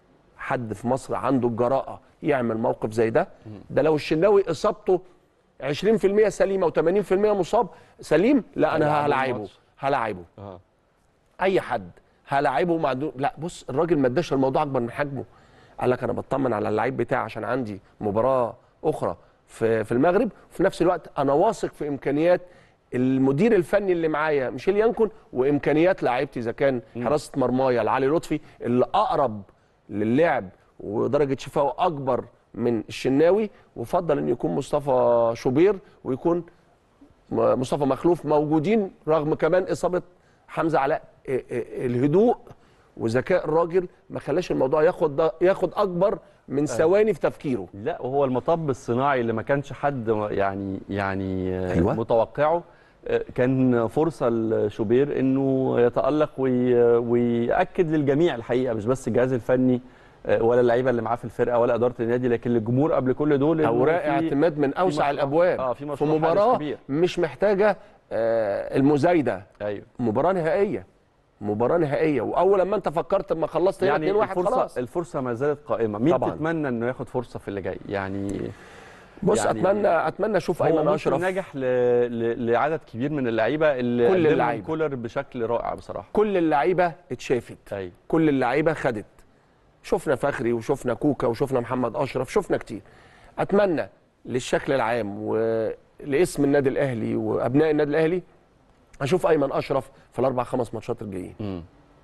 S4: حد في مصر عنده الجراءه يعمل موقف زي ده ده لو الشناوي اصابته 20% سليمه و80% مصاب سليم لا انا
S1: هيلعبوا
S4: هلاعبه
S1: الماتش.
S4: هلاعبه
S1: اه
S4: اي حد هلاعبه مع دو... لا بص الراجل ما اداش الموضوع اكبر من حجمه قال لك انا بطمن على اللعيب بتاعي عشان عندي مباراه اخرى في في المغرب وفي نفس الوقت انا واثق في امكانيات المدير الفني اللي معايا ميشيل يانكون وامكانيات لعيبتي اذا كان حراسه مرمايا لعلي لطفي اللي اقرب للعب ودرجه شفائه اكبر من الشناوي وفضل ان يكون مصطفى شوبير ويكون م- مصطفى مخلوف موجودين رغم كمان اصابه حمزه علاء ا- ا- الهدوء وذكاء الراجل ما خلاش الموضوع ياخد ده- ياخد اكبر من ثواني في تفكيره
S1: لا وهو المطب الصناعي اللي ما كانش حد يعني يعني آه،
S4: أيوة.
S1: متوقعه آه، كان فرصه لشوبير انه يتالق وي- وياكد للجميع الحقيقه مش بس الجهاز الفني آه، ولا اللعيبه اللي معاه في الفرقه ولا اداره النادي لكن للجمهور قبل كل دول إنه
S4: اوراق
S1: في-
S4: اعتماد من اوسع
S1: مشروع-
S4: الابواب
S1: آه، في
S4: في
S1: مشروع حارس
S4: مباراه
S1: كبير.
S4: مش محتاجه آه، المزايده
S1: ايوه
S4: مباراه نهائيه مباراه نهائيه واول لما انت فكرت لما خلصت هنا 2
S1: يعني
S4: 1
S1: الفرصه
S4: خلاص
S1: الفرصه ما زالت قائمه مين
S4: طبعاً.
S1: تتمنى انه ياخد فرصه في اللي جاي يعني
S4: بص
S1: يعني
S4: اتمنى اتمنى اشوف
S1: هو
S4: ايمن
S1: موسم
S4: اشرف
S1: ناجح ل... ل... لعدد كبير من اللعيبه اللي
S4: كل
S1: قدمهم
S4: اللعيبة.
S1: كولر بشكل رائع بصراحه
S4: كل اللعيبه اتشافت
S1: ايوه
S4: كل اللعيبه خدت شفنا فخري وشفنا كوكا وشفنا محمد اشرف شفنا كتير اتمنى للشكل العام ولاسم النادي الاهلي وابناء النادي الاهلي اشوف ايمن اشرف في الاربع خمس ماتشات الجايين
S1: مم.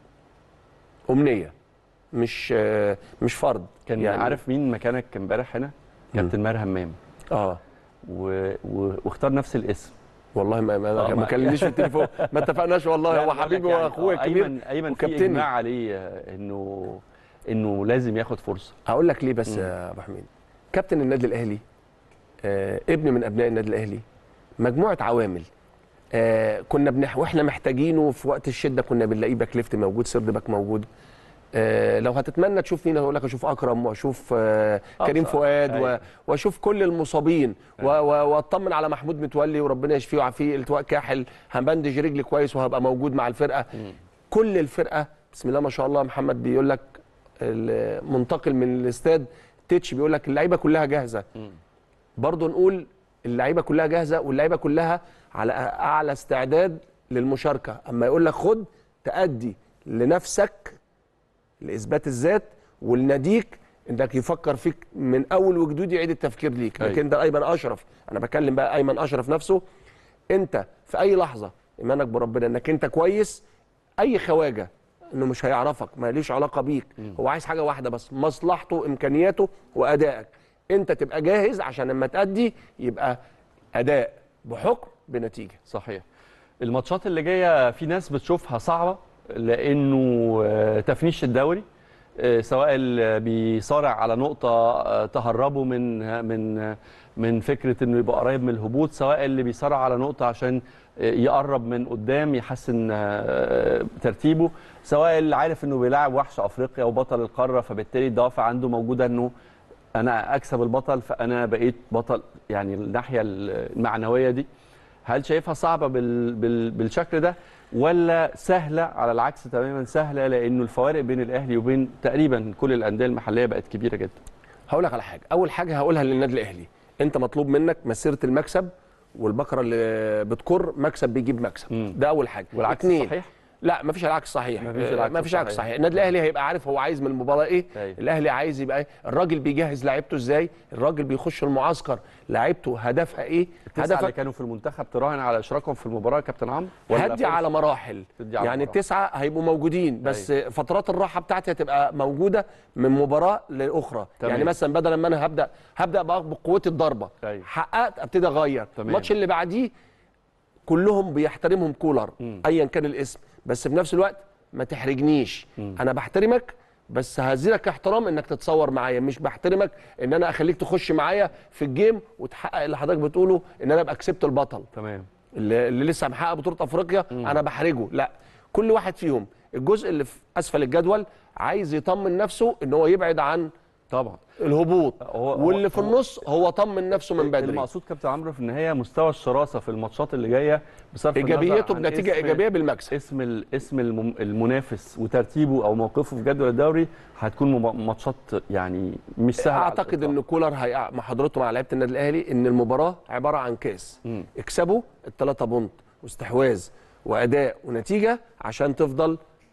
S4: امنيه مش آه، مش فرض
S1: كان يعني عارف مين مكانك امبارح هنا كابتن ماهر همام
S4: اه
S1: و... و... واختار نفس الاسم
S4: والله ما ما,
S1: آه،
S4: ما
S1: ما-
S4: كلمنيش في التليفون ما اتفقناش والله
S1: لا،
S4: هو
S1: بقول لك
S4: حبيبي
S1: يعني،
S4: واخويا
S1: آه،
S4: الكبير
S1: ايمن ايمن في
S4: وكابتني.
S1: اجماع عليه آه، انه انه لازم ياخد فرصه
S4: هقول لك ليه بس يا ابو حميد كابتن النادي الاهلي آه ابن من ابناء النادي الاهلي مجموعه عوامل آه كنا بنح واحنا محتاجينه في وقت الشده كنا بنلاقيه باك ليفت موجود سيرد باك موجود آه لو هتتمنى تشوف مين هقول لك اشوف اكرم واشوف آه كريم
S1: صح.
S4: فؤاد و-
S1: أيوة.
S4: واشوف كل المصابين و- و- واطمن على محمود متولي وربنا يشفيه ويعافيه التواء كاحل هبندج رجلي كويس وهبقى موجود مع الفرقه كل الفرقه بسم الله ما شاء الله محمد بيقول لك ال- منتقل من الاستاد تيتش بيقول لك اللعيبه كلها جاهزه برضه نقول اللعيبه كلها جاهزه واللعيبه كلها على اعلى استعداد للمشاركه اما يقول لك خد تأدي لنفسك لاثبات الذات ولناديك انك يفكر فيك من اول وجدود يعيد التفكير ليك
S1: أيوة.
S4: لكن ده ايمن اشرف انا بكلم بقى ايمن اشرف نفسه انت في اي لحظه ايمانك بربنا انك انت كويس اي خواجه انه مش هيعرفك ما ليش علاقه بيك هو عايز حاجه واحده بس مصلحته امكانياته وادائك انت تبقى جاهز عشان لما تأدي يبقى اداء بحكم بنتيجه
S1: صحيح الماتشات اللي جايه في ناس بتشوفها صعبه لانه آه، تفنيش الدوري آه، سواء اللي بيصارع على نقطه آه، تهربه من من من فكره انه يبقى قريب من الهبوط سواء اللي بيصارع على نقطه عشان آه، يقرب من قدام يحسن آه، ترتيبه سواء اللي عارف انه بيلاعب وحش افريقيا وبطل القاره فبالتالي الدوافع عنده موجوده انه انا اكسب البطل فانا بقيت بطل يعني الناحيه المعنويه دي هل شايفها صعبه بال بال بالشكل ده ولا سهله على العكس تماما سهله لانه الفوارق بين الاهلي وبين تقريبا كل الانديه المحليه بقت كبيره جدا
S4: هقول لك على حاجه اول حاجه هقولها للنادي الاهلي انت مطلوب منك مسيره المكسب والبقره اللي بتكر مكسب بيجيب مكسب
S1: مم.
S4: ده اول حاجه
S1: والعكس
S4: اتنين،
S1: صحيح
S4: لا مفيش العكس صحيح
S1: مفيش
S4: آه،
S1: العكس
S4: مفيش العكس
S1: صحيح.
S4: صحيح النادي الاهلي هيبقى عارف هو عايز من المباراه ايه
S1: أيوة.
S4: الاهلي عايز يبقى ايه الراجل بيجهز لعيبته ازاي الراجل بيخش المعسكر لعيبته هدفها ايه
S1: التسعه اللي
S4: هدفك
S1: كانوا في المنتخب تراهن على اشراكهم في المباراه يا كابتن عمرو ولا
S4: هدي
S1: فرصة؟
S4: على مراحل
S1: تدي على
S4: يعني
S1: مراحل.
S4: التسعه هيبقوا موجودين بس فترات الراحه بتاعتي هتبقى موجوده من مباراه لاخرى
S1: تمام.
S4: يعني مثلا بدل ما انا هبدا هبدا بقى بقوتي الضربه
S1: أيوة.
S4: حققت ابتدي اغير
S1: تمام.
S4: الماتش اللي بعديه كلهم بيحترمهم كولر
S1: مم.
S4: ايا كان الاسم بس في نفس الوقت ما تحرجنيش انا بحترمك بس هزيلك احترام انك تتصور معايا مش بحترمك ان انا اخليك تخش معايا في الجيم وتحقق اللي حضرتك بتقوله ان انا ابقى كسبت البطل
S1: تمام
S4: اللي, اللي لسه محقق بطوله افريقيا انا بحرجه لا كل واحد فيهم الجزء اللي في اسفل الجدول عايز يطمن نفسه ان هو يبعد عن
S1: طبعا
S4: الهبوط
S1: هو- هو-
S4: واللي في
S1: هو-
S4: النص هو طمن نفسه من بدري
S1: المقصود كابتن عمرو في النهايه مستوى الشراسه في الماتشات اللي جايه بصرف النظر
S4: ايجابيته
S1: عن
S4: بنتيجه
S1: اسم-
S4: ايجابيه بالمكسب
S1: اسم ال- اسم الم- المنافس وترتيبه او موقفه في جدول الدوري هتكون مب- ماتشات يعني مش سهله على
S4: اعتقد
S1: الإطلاق.
S4: ان كولر هي مع حضرته مع لعيبه النادي الاهلي ان المباراه عباره عن كاس
S1: مم.
S4: اكسبوا الثلاثه بونت واستحواذ واداء ونتيجه عشان تفضل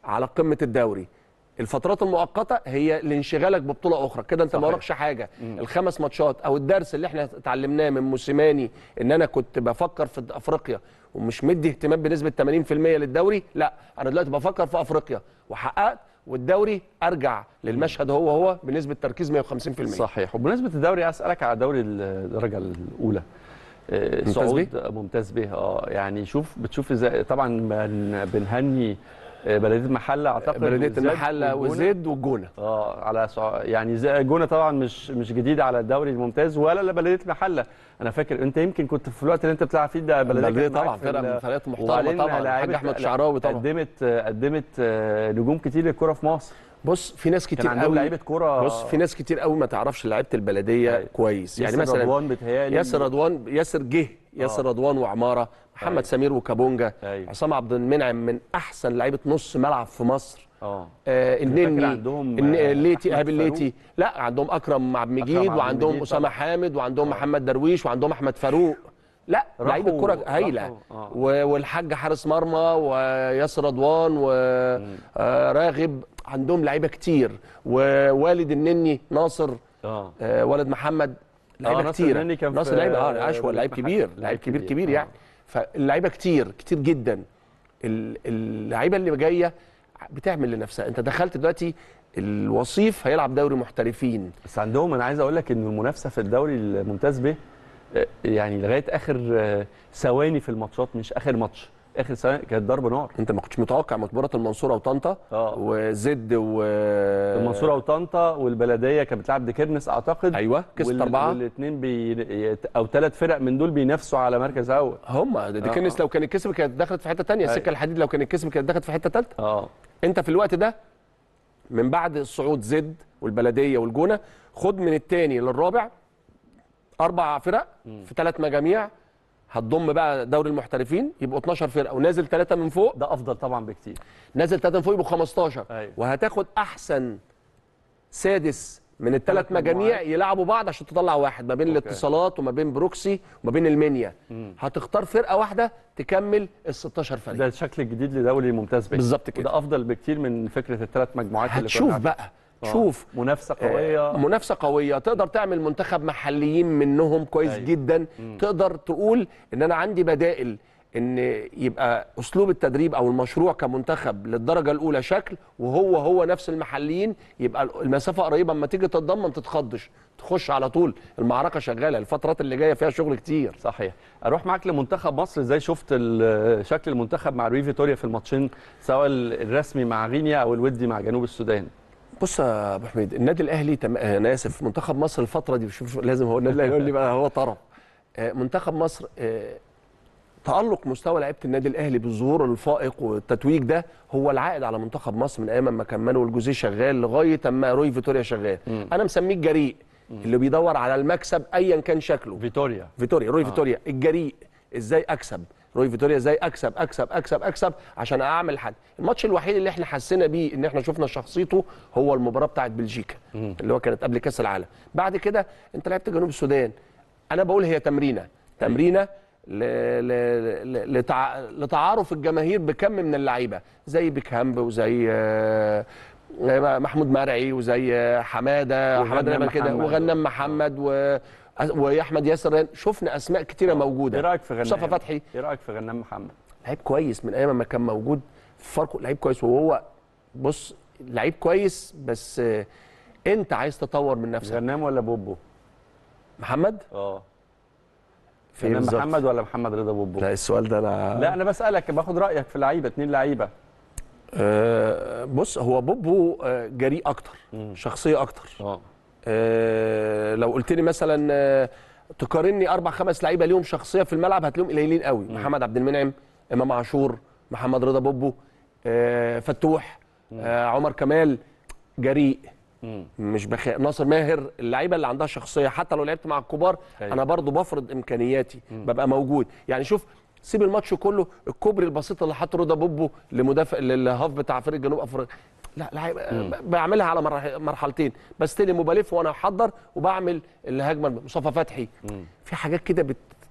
S4: على قمه الدوري الفترات المؤقته هي لانشغالك ببطوله اخرى كده انت ما
S1: صحيح.
S4: وراكش حاجه الخمس ماتشات او الدرس اللي احنا اتعلمناه من موسيماني ان انا كنت بفكر في افريقيا ومش مدي اهتمام بنسبه 80% للدوري لا انا دلوقتي بفكر في افريقيا وحققت والدوري ارجع للمشهد هو هو بنسبه تركيز 150%
S1: صحيح وبمناسبه الدوري عايز اسالك على دوري الدرجه الاولى آه،
S4: ممتاز
S1: صعود ممتاز به اه يعني شوف بتشوف ازاي طبعا بن- بنهني آه، بلديه المحله اعتقد
S4: بلديه
S1: وزاد
S4: المحله
S1: والجونة.
S4: وزد والجونه
S1: اه على صع... يعني زي الجونه طبعا مش مش جديد على الدوري الممتاز ولا بلديه المحله انا فاكر انت يمكن كنت في الوقت اللي انت بتلعب فيه ده بلديه
S4: بلدية
S1: كانت معاك
S4: طبعا
S1: في
S4: فرقه
S1: ال-
S4: من فرقات محترمه
S1: وبعدين
S4: طبعا الحاج
S1: لعيبة-
S4: احمد شعراوي طبعا
S1: قدمت قدمت آه، نجوم كتير للكره في مصر
S4: بص في ناس
S1: كان
S4: كتير
S1: عندهم
S4: قوي
S1: لعيبه كوره
S4: بص في ناس كتير قوي ما تعرفش لعيبه البلديه
S1: أيوة.
S4: كويس يعني
S1: ياسر
S4: مثلا
S1: رضوان بتهيالي
S4: ياسر رضوان ياسر جه ياسر رضوان وعماره محمد
S1: أيوة.
S4: سمير وكابونجا
S1: أيوة.
S4: عصام عبد المنعم من احسن لعيبه نص ملعب في مصر
S1: اه
S4: آه
S1: أنا فاكر
S4: النني
S1: عندهم،
S4: الن-
S1: آه،
S4: الليتي
S1: أحمد
S4: ايهاب الليتي لا عندهم اكرم عبد المجيد
S1: أكرم عبد
S4: وعندهم
S1: المجيد
S4: اسامه
S1: طبعا.
S4: حامد وعندهم محمد درويش وعندهم احمد فاروق لا
S1: راحوا-
S4: لعيبه كره هايله
S1: راحوا، آه.
S4: و- والحاج حارس مرمى وياسر رضوان وراغب عندهم لعيبه كتير ووالد النني ناصر
S1: اه
S4: آه، ولد محمد لعيبه
S1: ناصر
S4: كتير
S1: النني كان في-
S4: ناصر لعيبه اه
S1: آه،
S4: اشول لعيب
S1: محل.
S4: كبير
S1: لعيب
S4: لعيب كبير
S1: كبير،
S4: كبير
S1: آه.
S4: يعني فاللعيبه كتير كتير جدا ال- اللعيبه اللي جايه بتعمل لنفسها انت دخلت دلوقتي الوصيف هيلعب دوري محترفين
S1: بس عندهم انا عايز اقول لك ان المنافسه في الدوري الممتاز به آه، يعني لغايه اخر آه، ثواني في الماتشات مش اخر ماتش اخر ثواني كانت ضرب نار
S4: انت ما كنتش متوقع مباراه المنصوره وطنطا
S1: آه.
S4: وزد و
S1: المنصوره وطنطا والبلديه كانت بتلعب ديكيرنس اعتقد
S4: ايوه كسبت
S1: وال-
S4: اربعه
S1: والاثنين بي... او ثلاث فرق من دول بينافسوا على مركز اول
S4: هم دي كنس لو كانت كسب كانت دخلت في حته تانية
S1: أيوة.
S4: السكه الحديد لو كانت كسب كانت دخلت في حته ثالثه
S1: اه
S4: انت في الوقت ده من بعد الصعود زد والبلديه والجونه خد من الثاني للرابع اربع فرق في ثلاث مجاميع هتضم بقى دوري المحترفين يبقوا 12 فرقه ونازل ثلاثه من فوق
S1: ده افضل طبعا بكتير
S4: نازل ثلاثه من فوق يبقوا 15
S1: أيوة.
S4: وهتاخد احسن سادس من الثلاث
S1: ثلاث
S4: مجاميع
S1: مجموعات.
S4: يلعبوا بعض عشان تطلع واحد ما بين
S1: أوكي.
S4: الاتصالات وما بين بروكسي وما بين المنيا هتختار فرقه واحده تكمل ال 16 فريق
S1: ده الشكل الجديد لدوري الممتاز به
S4: بالظبط كده.
S1: وده افضل بكتير من فكره الثلاث مجموعات اللي كنا
S4: هتشوف
S1: عارفين.
S4: بقى
S1: آه.
S4: شوف
S1: منافسه قويه
S4: آه، منافسه قويه تقدر تعمل منتخب محليين منهم كويس
S1: أيوة.
S4: جدا تقدر تقول ان انا عندي بدائل ان يبقى اسلوب التدريب او المشروع كمنتخب للدرجه الاولى شكل وهو هو نفس المحليين يبقى المسافه قريبه اما تيجي تتضمن ما تتخضش تخش على طول المعركه شغاله الفترات اللي جايه فيها شغل كتير
S1: صحيح اروح معاك لمنتخب مصر ازاي شفت ال- شكل المنتخب مع روي فيتوريا في الماتشين سواء الرسمي مع غينيا او الودي مع جنوب السودان
S4: بص يا ابو حميد النادي الاهلي تم... آه، انا اسف منتخب مصر الفتره دي شوف شوف لازم هو النادي الاهلي يقول لي بقى هو طرف آه، منتخب مصر آه، تألق مستوى لعيبه النادي الاهلي بالظهور الفائق والتتويج ده هو العائد على منتخب مصر من ايام ما كان مانويل جوزيه شغال لغايه اما روي فيتوريا شغال انا مسميه الجريء اللي بيدور على المكسب ايا كان شكله
S1: فيتوريا
S4: فيتوريا روي فيتوريا الجريء ازاي اكسب روي فيتوريا ازاي اكسب اكسب اكسب اكسب عشان اعمل حد الماتش الوحيد اللي احنا حسينا بيه ان احنا شفنا شخصيته هو المباراه بتاعت بلجيكا اللي هو كانت قبل كاس العالم بعد كده انت لعبت جنوب السودان انا بقول هي تمرينه تمرينه ل... ل... ل... لتع... لتعارف الجماهير بكم من اللعيبه زي بيكهامب وزي آه، محمود مرعي وزي آه، حماده
S1: وغنام
S4: حماده نعمل كده
S1: محمد.
S4: وغنام محمد و واحمد ياسر ريان شفنا اسماء كتيره موجوده
S1: ايه رايك في غنام
S4: مصطفى فتحي
S1: ايه رايك في غنام محمد
S4: لعيب كويس من ايام ما كان موجود في فاركو لعيب كويس وهو بص لعيب كويس بس آه، انت عايز تطور من نفسك
S1: غنام ولا بوبو
S4: محمد
S1: اه
S4: في
S1: غنام
S4: بالظبط؟
S1: محمد ولا محمد رضا بوبو
S4: لا السؤال ده انا
S1: لا انا بسالك باخد رايك في لعيبه اتنين لعيبه
S4: آه بص هو بوبو آه، جريء اكتر شخصيه اكتر
S1: اه
S4: آه لو قلت لي مثلا آه تقارني اربع خمس لعيبه ليهم شخصيه في الملعب هتلاقيهم قليلين قوي محمد عبد المنعم امام عاشور محمد رضا بوبو آه فتوح آه عمر كمال جريء مش بخ... ناصر ماهر اللعيبه اللي عندها شخصيه حتى لو لعبت مع الكبار
S1: أيوة.
S4: انا برضو بفرض امكانياتي ببقى موجود يعني شوف سيب الماتش كله الكوبري البسيط اللي حطه رضا بوبو لمدافع للهاف بتاع فريق جنوب افريقيا لا لعيب ب- بعملها على مرح- مرحلتين بستلم وبلف وانا احضر وبعمل الهجمه مصطفى فتحي في حاجات كده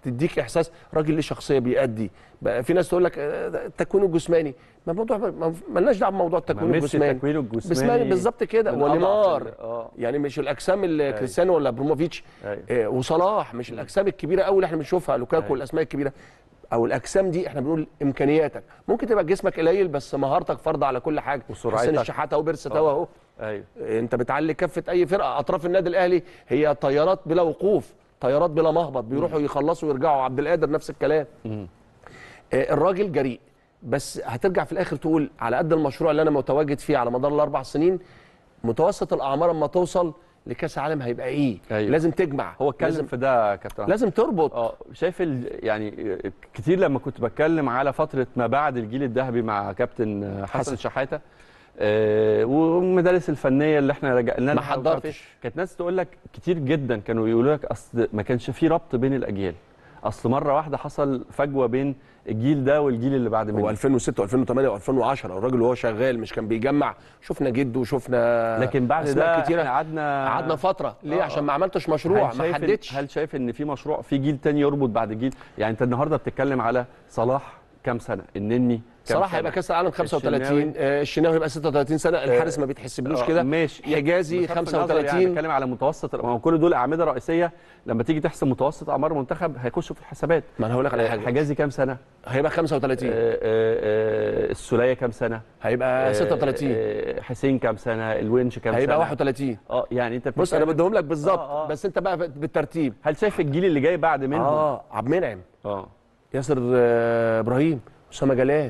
S4: تديك احساس راجل ليه شخصيه بيأدي بقى في ناس تقول لك آه، ده التكوين الجسماني ما الموضوع ما مالناش دعوه بموضوع التكوين
S1: ميسي
S4: الجسماني
S1: تكوينه الجسماني
S4: جسماني بالظبط كده
S1: من أضعف
S4: ونيمار
S1: ال- آه.
S4: يعني مش الاجسام اللي كريستيانو ولا ابراهيموفيتش
S1: أيوة.
S4: آه، وصلاح مش الاجسام الكبيره قوي اللي احنا بنشوفها لوكاكو
S1: أيوة.
S4: والاسماء الكبيره او الاجسام دي احنا بنقول امكانياتك ممكن تبقى جسمك قليل بس مهارتك فرض على كل حاجه
S1: وسرعتك.
S4: حسين الشحاته اهو بيرس توا اهو
S1: ايوه
S4: انت بتعلي كفه اي فرقه اطراف النادي الاهلي هي طيارات بلا وقوف طيارات بلا مهبط بيروحوا يخلصوا ويرجعوا عبد القادر نفس الكلام آه، الراجل جريء بس هترجع في الاخر تقول على قد المشروع اللي انا متواجد فيه على مدار الاربع سنين متوسط الاعمار اما توصل لكاس العالم هيبقى ايه
S1: أيوة.
S4: لازم تجمع
S1: هو اتكلم
S4: لازم,
S1: في ده يا كابتن
S4: لازم تربط
S1: اه شايف ال... يعني كتير لما كنت بتكلم على فتره ما بعد الجيل الذهبي مع كابتن حسن,
S4: حسن.
S1: شحاته آه والمدارس الفنيه اللي احنا رجعنا
S4: ما
S1: لها ومش عارف
S4: حضرتش.
S1: إيه. كانت ناس تقول لك كتير جدا كانوا يقولوا لك اصل ما كانش في ربط بين الاجيال اصل مره واحده حصل فجوه بين الجيل ده والجيل اللي بعد
S4: هو
S1: منه
S4: 2006 و2008 و2010 الراجل وهو شغال مش كان بيجمع شفنا جده وشفنا
S1: لكن بعد
S4: أسماء
S1: ده
S4: كتيره
S1: احنا قعدنا
S4: قعدنا فتره ليه
S1: آه،
S4: عشان
S1: آه.
S4: ما عملتش مشروع
S1: هل
S4: ما
S1: شايف إن-
S4: حددتش
S1: هل شايف ان في مشروع في جيل تاني يربط بعد جيل يعني انت النهارده بتتكلم على صلاح كام سنه النني كام
S4: صراحه
S1: سنة؟
S4: هيبقى كاس العالم 35
S1: الشناوي.
S4: آه، الشناوي هيبقى 36 سنه الحارس ما بيتحسبلوش
S1: آه،
S4: كده
S1: ماشي
S4: حجازي
S1: بصرف النظر
S4: 35
S1: يعني بتكلم على متوسط ما هو كل دول اعمده رئيسيه لما تيجي تحسب متوسط اعمار المنتخب هيخشوا في الحسابات
S4: ما انا هقول لك على
S1: آه،
S4: حاجه
S1: حجازي كام سنه
S4: هيبقى 35
S1: آه، آه، آه، السوليه كام سنه
S4: هيبقى
S1: آه،
S4: 36
S1: آه، حسين كام سنه الونش كام
S4: هيبقى
S1: سنه
S4: 31
S1: اه يعني انت
S4: بص انا
S1: بتتكلم-
S4: بديهم لك بالظبط
S1: آه، آه.
S4: بس انت بقى بالترتيب
S1: هل شايف الجيل اللي جاي بعد منهم
S4: اه عبد المنعم
S1: اه
S4: ياسر آه، ابراهيم اسامه جلال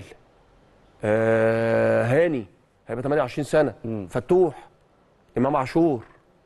S4: آه هاني هيبقى 28 سنه
S1: مم.
S4: فتوح امام عاشور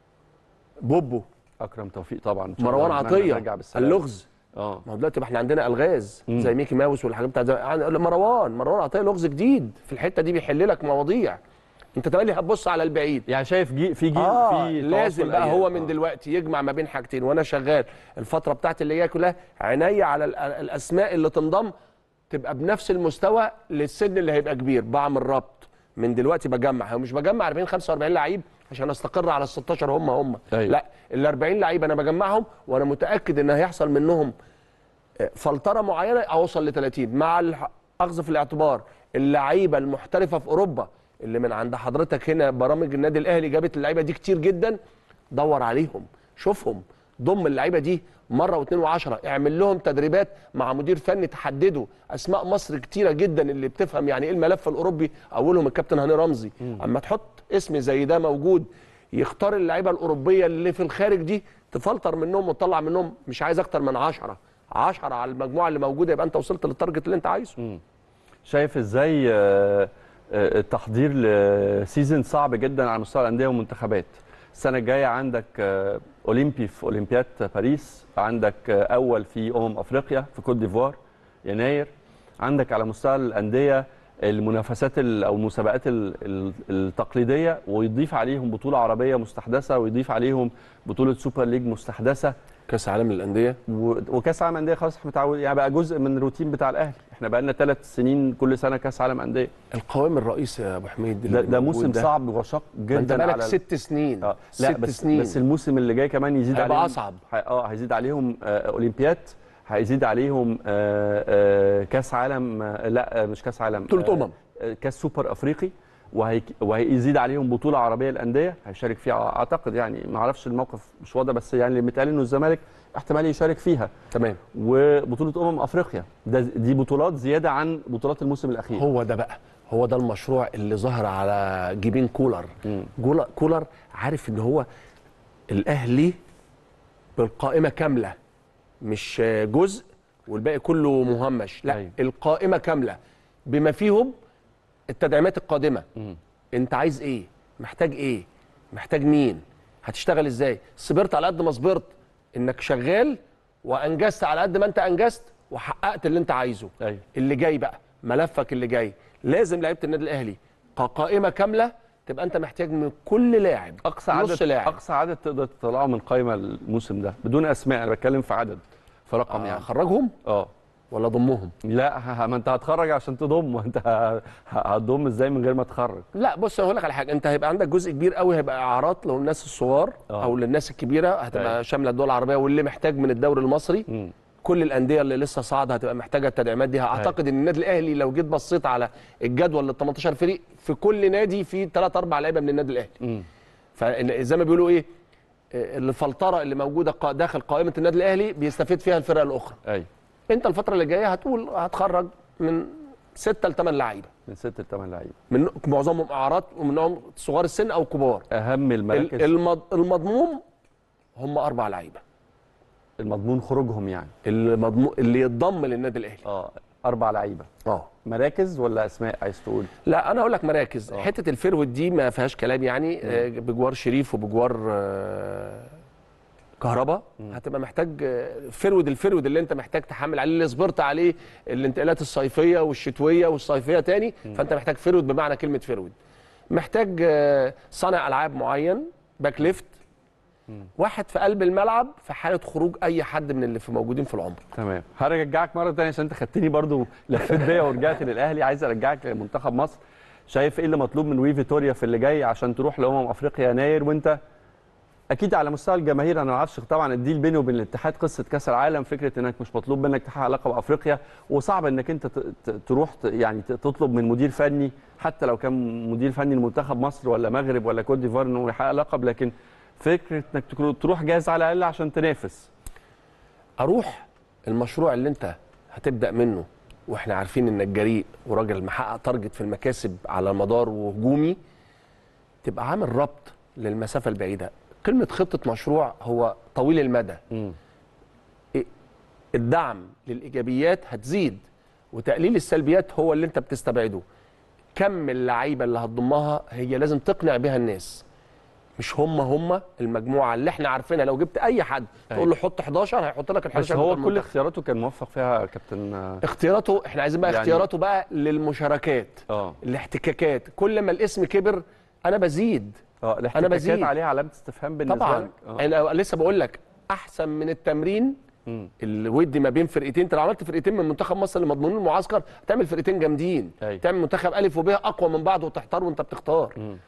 S4: بوبو
S1: اكرم توفيق طبعا إن شاء
S4: مروان
S1: الله نتمنى
S4: عطيه
S1: نرجع بالسلامة.
S4: اللغز
S1: اه
S4: ما هو دلوقتي بقى احنا عندنا الغاز
S1: مم.
S4: زي ميكي ماوس والحاجات بتاعت زمان. يعني مروان مروان عطيه لغز جديد في الحته دي بيحل لك مواضيع انت تملي هتبص على البعيد
S1: يعني شايف جي في جيل
S4: اه
S1: في
S4: لازم
S1: تواصل
S4: بقى
S1: أيام.
S4: هو من
S1: آه.
S4: دلوقتي يجمع ما بين حاجتين وانا شغال الفتره بتاعتي اللي جايه كلها عينيا على ال- الاسماء اللي تنضم تبقى بنفس المستوى للسن اللي هيبقى كبير بعمل ربط من دلوقتي بجمع هو مش بجمع 40 45 لعيب عشان استقر على ال 16 هم هم
S1: أيوة.
S4: لا ال 40 لعيب انا بجمعهم وانا متاكد ان هيحصل منهم فلتره معينه اوصل ل 30 مع الح- اخذ في الاعتبار اللعيبه المحترفه في اوروبا اللي من عند حضرتك هنا برامج النادي الاهلي جابت اللعيبه دي كتير جدا دور عليهم شوفهم ضم اللعيبه دي مره واثنين وعشرة اعمل لهم تدريبات مع مدير فني تحدده اسماء مصر كتيره جدا اللي بتفهم يعني ايه الملف الاوروبي اولهم الكابتن هاني رمزي اما تحط اسم زي ده موجود يختار اللعيبه الاوروبيه اللي في الخارج دي تفلتر منهم وتطلع منهم مش عايز اكتر من 10 10 على المجموعه اللي موجوده يبقى انت وصلت للتارجت اللي انت عايزه
S1: شايف ازاي آه، آه، التحضير لسيزون صعب جدا على مستوى الانديه والمنتخبات السنه الجايه عندك آه، اولمبي في اولمبياد باريس عندك آه، اول في امم افريقيا في كوت ديفوار يناير عندك على مستوى الانديه المنافسات ال- او المسابقات ال- ال- التقليديه ويضيف عليهم بطوله عربيه مستحدثه ويضيف عليهم بطوله سوبر ليج مستحدثه
S4: كاس عالم للانديه
S1: و- وكاس عالم انديه خلاص احنا متعود يعني بقى جزء من الروتين بتاع الاهلي احنا بقى لنا ثلاث سنين كل سنه كاس عالم انديه
S4: القوام الرئيسي يا ابو حميد اللي
S1: ده, ده
S4: موجود
S1: موسم
S4: ده.
S1: صعب وشاق
S4: ما انت
S1: جدا
S4: بقالك
S1: على ال-
S4: ست سنين
S1: آه. لا
S4: ست
S1: بس
S4: سنين
S1: بس الموسم اللي جاي كمان يزيد
S4: هيبقى
S1: عليهم
S4: أصعب.
S1: هي- اه هيزيد عليهم آه اولمبياد هيزيد عليهم آه آه كاس عالم آه لا آه مش كاس عالم
S4: بطولة
S1: آه
S4: أمم.
S1: آه كاس سوبر افريقي وهي وهيزيد عليهم بطوله عربيه للانديه هيشارك فيها اعتقد يعني ما اعرفش الموقف مش واضح بس يعني اللي متقال انه الزمالك احتمال يشارك فيها
S4: تمام
S1: وبطوله امم افريقيا ده دي بطولات زياده عن بطولات الموسم الاخير
S4: هو ده بقى هو ده المشروع اللي ظهر على جيبين كولر جول- كولر عارف ان هو الاهلي بالقائمه كامله مش جزء والباقي كله مهمش لا
S1: أيوة.
S4: القائمه كامله بما فيهم التدعيمات القادمه انت عايز ايه محتاج ايه محتاج مين هتشتغل ازاي صبرت على قد ما صبرت انك شغال وانجزت على قد ما انت انجزت وحققت اللي انت عايزه
S1: أيوة.
S4: اللي جاي بقى ملفك اللي جاي لازم لعيبه النادي الاهلي كقائمه كامله تبقى انت محتاج من كل لاعب
S1: اقصى
S4: نص
S1: عدد
S4: لاعب
S1: اقصى عدد تقدر تطلعه من قائمه الموسم ده بدون اسماء انا بتكلم في عدد في رقم يعني
S4: اخرجهم
S1: اه
S4: ولا ضمهم
S1: لا ه- ما انت هتخرج عشان تضم وانت ه- ه- هتضم ازاي من غير ما تخرج
S4: لا بص انا هقول لك على حاجه انت هيبقى عندك جزء كبير قوي هيبقى اعارات للناس الصغار
S1: آه.
S4: او للناس الكبيره هتبقى
S1: أيوة.
S4: شامله الدول العربيه واللي محتاج من الدوري المصري
S1: مم.
S4: كل الانديه اللي لسه صاعده هتبقى محتاجه التدعيمات دي اعتقد ان النادي الاهلي لو جيت بصيت على الجدول ال 18 فريق في كل نادي في 3 4 لعيبه من النادي الاهلي فزي ما بيقولوا ايه آه، الفلتره اللي موجوده قا- داخل قائمه النادي الاهلي بيستفيد فيها الفرق الاخرى
S1: ايوه
S4: انت الفتره اللي جايه هتقول هتخرج من 6 ل 8 لعيبه
S1: من ست لثمان لعيبه
S4: من معظمهم اعراض ومنهم صغار السن او كبار
S1: اهم المراكز
S4: ال- المض... المضموم هم اربع لعيبه
S1: المضمون خروجهم يعني
S4: المضموم اللي يتضم للنادي الاهلي
S1: اه اربع لعيبه
S4: اه
S1: مراكز ولا اسماء عايز تقول
S4: لا انا اقول لك مراكز حته الفيرود دي ما فيهاش كلام يعني آه، بجوار شريف وبجوار آه، كهربا هتبقى محتاج آه، فيرود الفيرود اللي انت محتاج تحمل عليه اللي صبرت عليه الانتقالات الصيفيه والشتويه والصيفيه تاني فانت محتاج فيرود بمعنى كلمه فيرود محتاج آه، صانع العاب معين باك ليفت واحد في قلب الملعب في حاله خروج اي حد من اللي في موجودين في العمر
S1: تمام هرجعك مره ثانيه عشان انت خدتني برضو لفيت بيا ورجعت للاهلي عايز ارجعك لمنتخب مصر شايف ايه اللي مطلوب من وي فيتوريا في اللي جاي عشان تروح لامم افريقيا يناير وانت اكيد على مستوى الجماهير انا ما اعرفش طبعا الديل بينه وبين الاتحاد قصه كاس العالم فكره انك مش مطلوب منك تحقق لقب افريقيا وصعب انك انت ت- ت- تروح ت- يعني ت- تطلب من مدير فني حتى لو كان مدير فني لمنتخب مصر ولا مغرب ولا كوت ديفوار انه يحقق لقب لكن فكره انك تكون- تروح جاهز على الاقل عشان تنافس
S4: اروح المشروع اللي انت هتبدا منه واحنا عارفين انك جريء وراجل محقق تارجت في المكاسب على مدار وهجومي تبقى عامل ربط للمسافه البعيده كلمه خطه مشروع هو طويل المدى إيه؟ الدعم للايجابيات هتزيد وتقليل السلبيات هو اللي انت بتستبعده كم اللعيبه اللي هتضمها هي لازم تقنع بها الناس مش هم هم المجموعه اللي احنا عارفينها لو جبت اي حد تقول له حط 11 هيحط لك ال 11
S1: بس هو
S4: بتوع
S1: كل
S4: المنتخب.
S1: اختياراته كان موفق فيها كابتن آه،
S4: اختياراته احنا عايزين بقى
S1: يعني-
S4: اختياراته بقى للمشاركات
S1: اه
S4: الاحتكاكات كل ما الاسم كبر انا بزيد
S1: اه الاحتكاكات
S4: بزيد.
S1: عليها علامه استفهام بالنسبه
S4: طبعا
S1: لك آه.
S4: انا لسه بقول لك احسن من التمرين
S1: مم.
S4: الودي ما بين فرقتين انت لو عملت فرقتين من منتخب مصر اللي مضمونين المعسكر تعمل فرقتين جامدين
S1: أيوة.
S4: تعمل منتخب الف وب اقوى من بعض وتحتار وانت بتختار
S1: مم.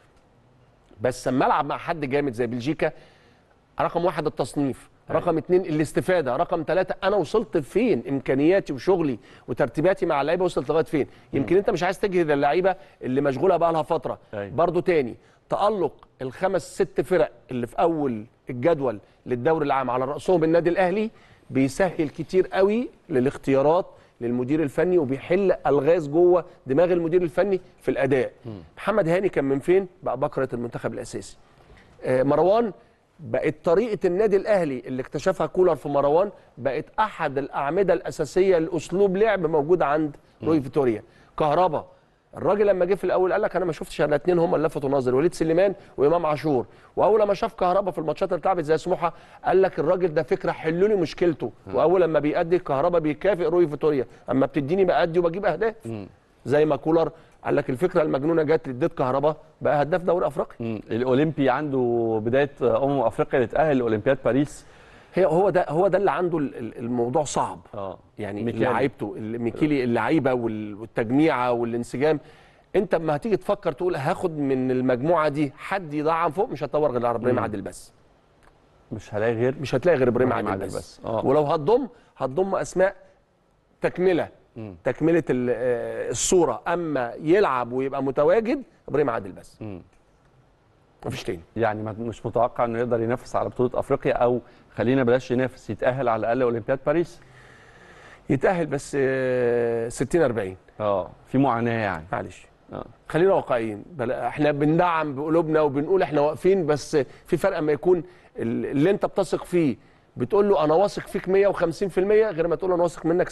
S4: بس اما العب مع حد جامد زي بلجيكا رقم واحد التصنيف رقم اتنين الاستفاده رقم ثلاثة انا وصلت فين امكانياتي وشغلي وترتيباتي مع اللعيبه وصلت لغايه فين يمكن انت مش عايز تجهد اللعيبه اللي مشغوله بقى لها فتره
S1: أيوة.
S4: برضو تاني تالق الخمس ست فرق اللي في اول الجدول للدوري العام على راسهم النادي الاهلي بيسهل كتير قوي للاختيارات للمدير الفني وبيحل الغاز جوه دماغ المدير الفني في الاداء محمد هاني كان من فين بقى بكره المنتخب الاساسي آه، مروان بقت طريقه النادي الاهلي اللي اكتشفها كولر في مروان بقت احد الاعمده الاساسيه لاسلوب لعب موجود عند روي فيتوريا كهربا الراجل لما جه في الاول قال لك انا ما شفتش الا اتنين هم اللي لفتوا نظري وليد سليمان وامام عاشور واول ما شاف كهربا في الماتشات اللي اتلعبت زي سموحه قال لك الراجل ده فكره حلوا لي مشكلته واول لما بيأدي كهربا بيكافئ روي فيتوريا اما بتديني بأدي وبجيب اهداف زي ما كولر قال لك الفكره المجنونه جت لي اديت كهربا بقى هداف دوري افريقيا
S1: مم. الاولمبي عنده بدايه امم افريقيا يتاهل لاولمبياد باريس
S4: هي هو ده هو ده اللي عنده ال- ال- الموضوع صعب
S1: اه
S4: يعني
S1: ميكالي.
S4: لعيبته ميكيلي اللعيبه وال- والتجميعه والانسجام انت اما هتيجي تفكر تقول هاخد من المجموعه دي حد يدعم فوق مش هتدور غير على ابراهيم عادل بس
S1: مش هلاقي غير
S4: مش هتلاقي غير ابراهيم
S1: إبراهيم
S4: عادل
S1: عادل
S4: بس,
S1: بس. آه.
S4: ولو هتضم هتضم اسماء تكمله تكمله ال- آه، الصوره اما يلعب ويبقى متواجد ابراهيم عادل بس
S1: مم.
S4: مفيش تاني
S1: يعني ما- مش متوقع انه يقدر ينافس على بطوله افريقيا او خلينا بلاش ينافس يتاهل على الاقل اولمبياد باريس
S4: يتاهل بس آه، 60 40
S1: اه في معاناه يعني
S4: معلش
S1: اه
S4: خلينا واقعيين بل احنا بندعم بقلوبنا وبنقول احنا واقفين بس في فرق اما يكون ال- اللي انت بتثق فيه بتقول له انا واثق فيك 150% غير ما تقول له انا واثق منك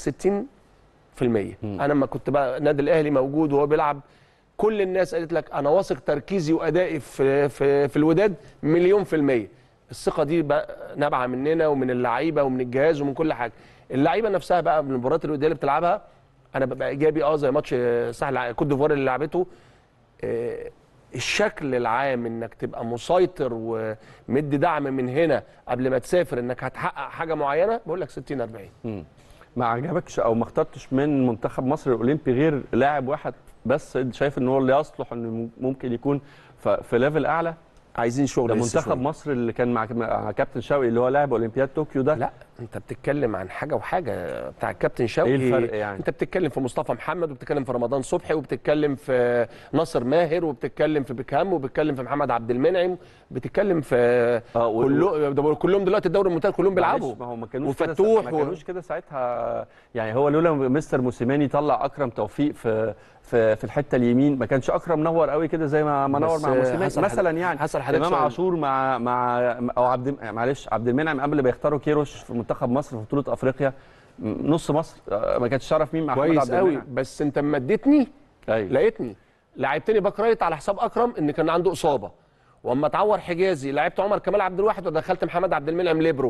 S4: 60% انا لما كنت بقى النادي الاهلي موجود وهو بيلعب كل الناس قالت لك انا واثق تركيزي وادائي في في في الوداد مليون في الميه الثقه دي بقى نابعه مننا ومن اللعيبه ومن الجهاز ومن كل حاجه اللعيبه نفسها بقى من المباريات الوديه اللي بتلعبها انا ببقى ايجابي اه زي ماتش آه، سهل كوت ديفوار اللي لعبته آه، الشكل العام انك تبقى مسيطر ومدي دعم من هنا قبل ما تسافر انك هتحقق حاجه معينه بقول لك 60 40
S1: ما عجبكش او ما اخترتش من منتخب مصر الاولمبي غير لاعب واحد بس انت شايف ان هو اللي يصلح انه ممكن يكون ف- في ليفل اعلى
S4: عايزين شغل
S1: ده
S4: لسه
S1: منتخب
S4: شوية.
S1: مصر اللي كان مع مع كابتن شوقي اللي هو لاعب اولمبياد طوكيو ده
S4: لا انت بتتكلم عن حاجه وحاجه بتاع الكابتن شوقي
S1: إيه الفرق يعني؟
S4: انت بتتكلم في مصطفى محمد وبتتكلم في رمضان صبحي وبتتكلم في ناصر ماهر وبتتكلم في بيكهام وبتتكلم في محمد عبد المنعم بتتكلم في
S1: آه، و-
S4: كله ده كلهم دلوقتي الدوري الممتاز كلهم بيلعبوا
S1: معلش، ما هو ما كانوش كده
S4: وفتوح
S1: سا- ما كانوش كده ساعتها يعني هو لولا مستر موسيماني طلع اكرم توفيق في في في الحته اليمين ما كانش اكرم نور قوي كده زي ما ما نور
S4: بس
S1: مع موسيماني
S4: حصل
S1: مثلا
S4: حد-
S1: يعني
S4: حصل حضرتك
S1: امام
S4: سؤال.
S1: عاشور مع مع او عبد معلش عبد المنعم قبل ما يختاروا كيروش في منتخب مصر في بطوله افريقيا م- نص مصر آه، ما كانتش تعرف مين مع محمد
S4: كويس
S1: عبد
S4: قوي
S1: المنعم
S4: بس انت اما اديتني
S1: ايوه
S4: لقيتني لعبتني باك رايت على حساب اكرم ان كان عنده اصابه واما اتعور حجازي لعبت عمر كمال عبد الواحد ودخلت محمد عبد المنعم ليبرو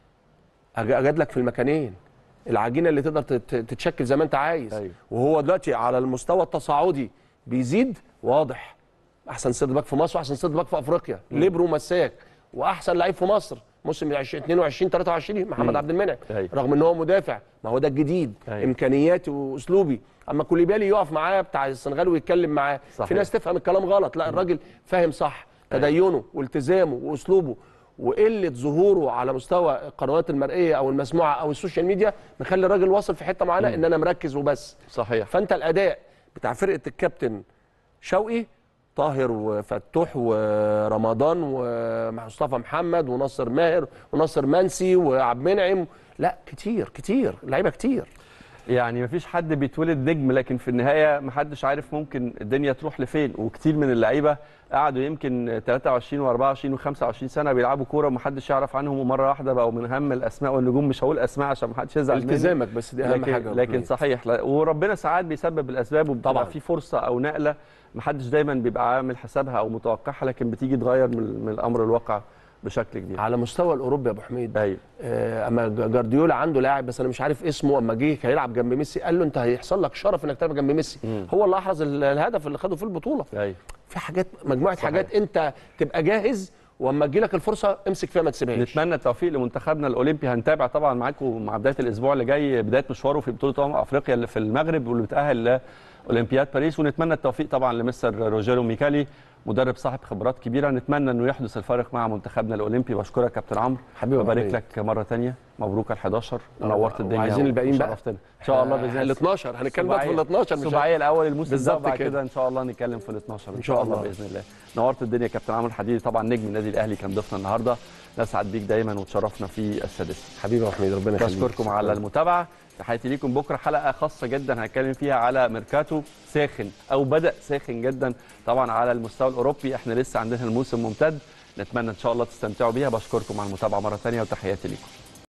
S4: أج- اجاد لك في المكانين العجينه اللي تقدر تت- تتشكل زي ما انت عايز
S1: أيوة.
S4: وهو دلوقتي على المستوى التصاعدي بيزيد واضح احسن سيرد باك في مصر واحسن سيرد باك في افريقيا ليبرو مساك واحسن لعيب في مصر موسم 20 22 23 محمد عبد المنعم
S1: أيوة.
S4: رغم ان هو مدافع ما هو ده الجديد
S1: أيوة.
S4: امكانياتي واسلوبي اما كوليبالي يقف معاه بتاع السنغال ويتكلم معاه
S1: صحيح.
S4: في ناس تفهم الكلام غلط لا الراجل فاهم صح تدينه والتزامه واسلوبه وقله ظهوره على مستوى القنوات المرئيه او المسموعه او السوشيال ميديا مخلي الراجل واصل في حته معينه ان انا مركز وبس
S1: صحيح
S4: فانت الاداء بتاع فرقه الكابتن شوقي طاهر وفتوح ورمضان ومصطفى محمد وناصر ماهر وناصر منسي وعبد المنعم لا كتير كتير لعيبه كتير
S1: يعني مفيش حد بيتولد نجم لكن في النهايه محدش عارف ممكن الدنيا تروح لفين وكتير من اللعيبه قعدوا يمكن 23 و24 و25 سنه بيلعبوا كوره ومحدش يعرف عنهم ومره واحده بقوا من اهم الاسماء والنجوم مش هقول اسماء عشان محدش يزعل مني.
S4: التزامك بس دي اهم
S1: لكن
S4: حاجه
S1: لكن صحيح لا وربنا ساعات بيسبب الاسباب وبتبقى
S4: طبعاً.
S1: في فرصه او نقله محدش دايما بيبقى عامل حسابها او متوقعها لكن بتيجي تغير من, من الامر الواقع بشكل كبير
S4: على مستوى الاوروبي يا ابو حميد
S1: ايوه
S4: آه، اما جارديولا عنده لاعب بس انا مش عارف اسمه اما جه هيلعب جنب ميسي قال له انت هيحصل لك شرف انك تلعب جنب ميسي هو اللي احرز ال- الهدف اللي خده في البطوله
S1: ايوه
S4: في حاجات مجموعه
S1: صحيح.
S4: حاجات انت تبقى جاهز واما تجي لك الفرصه امسك فيها ما تسيبهاش
S1: نتمنى التوفيق لمنتخبنا الاولمبي هنتابع طبعا معاكم مع بدايه الاسبوع اللي جاي بدايه مشواره في بطوله امم افريقيا اللي في المغرب واللي بتاهل لاولمبياد باريس ونتمنى التوفيق طبعا لمستر روجيرو ميكالي مدرب صاحب خبرات كبيره نتمنى انه يحدث الفارق مع منتخبنا الاولمبي بشكرك كابتن عمرو
S4: حبيبي يا
S1: وبارك
S4: أبو
S1: لك مره ثانيه مبروك ال 11 ونورت الدنيا
S4: وعايزين الباقيين بقى.
S1: وشرفتنا. ان شاء الله باذن
S4: ال
S1: الله
S4: 12 هنتكلم بقى في ال 12 مش
S1: السباعيه الاول الموسم ده
S4: بالظبط
S1: وبعد
S4: كده.
S1: كده ان شاء الله نتكلم في ال 12
S4: إن شاء الله.
S1: باذن الله نورت الدنيا يا كابتن عمرو الحديدي طبعا نجم النادي الاهلي كان ضيفنا النهارده نسعد بيك دايما وتشرفنا في السادسه
S4: حبيبي يا أبو حميد ربنا يخليك
S1: بشكركم على المتابعه تحياتي ليكم بكره حلقه خاصه جدا هنتكلم فيها على ميركاتو ساخن او بدا ساخن جدا طبعا على المستوى الاوروبي احنا لسه عندنا الموسم ممتد نتمنى ان شاء الله تستمتعوا بيها بشكركم على المتابعه مره ثانيه وتحياتي ليكم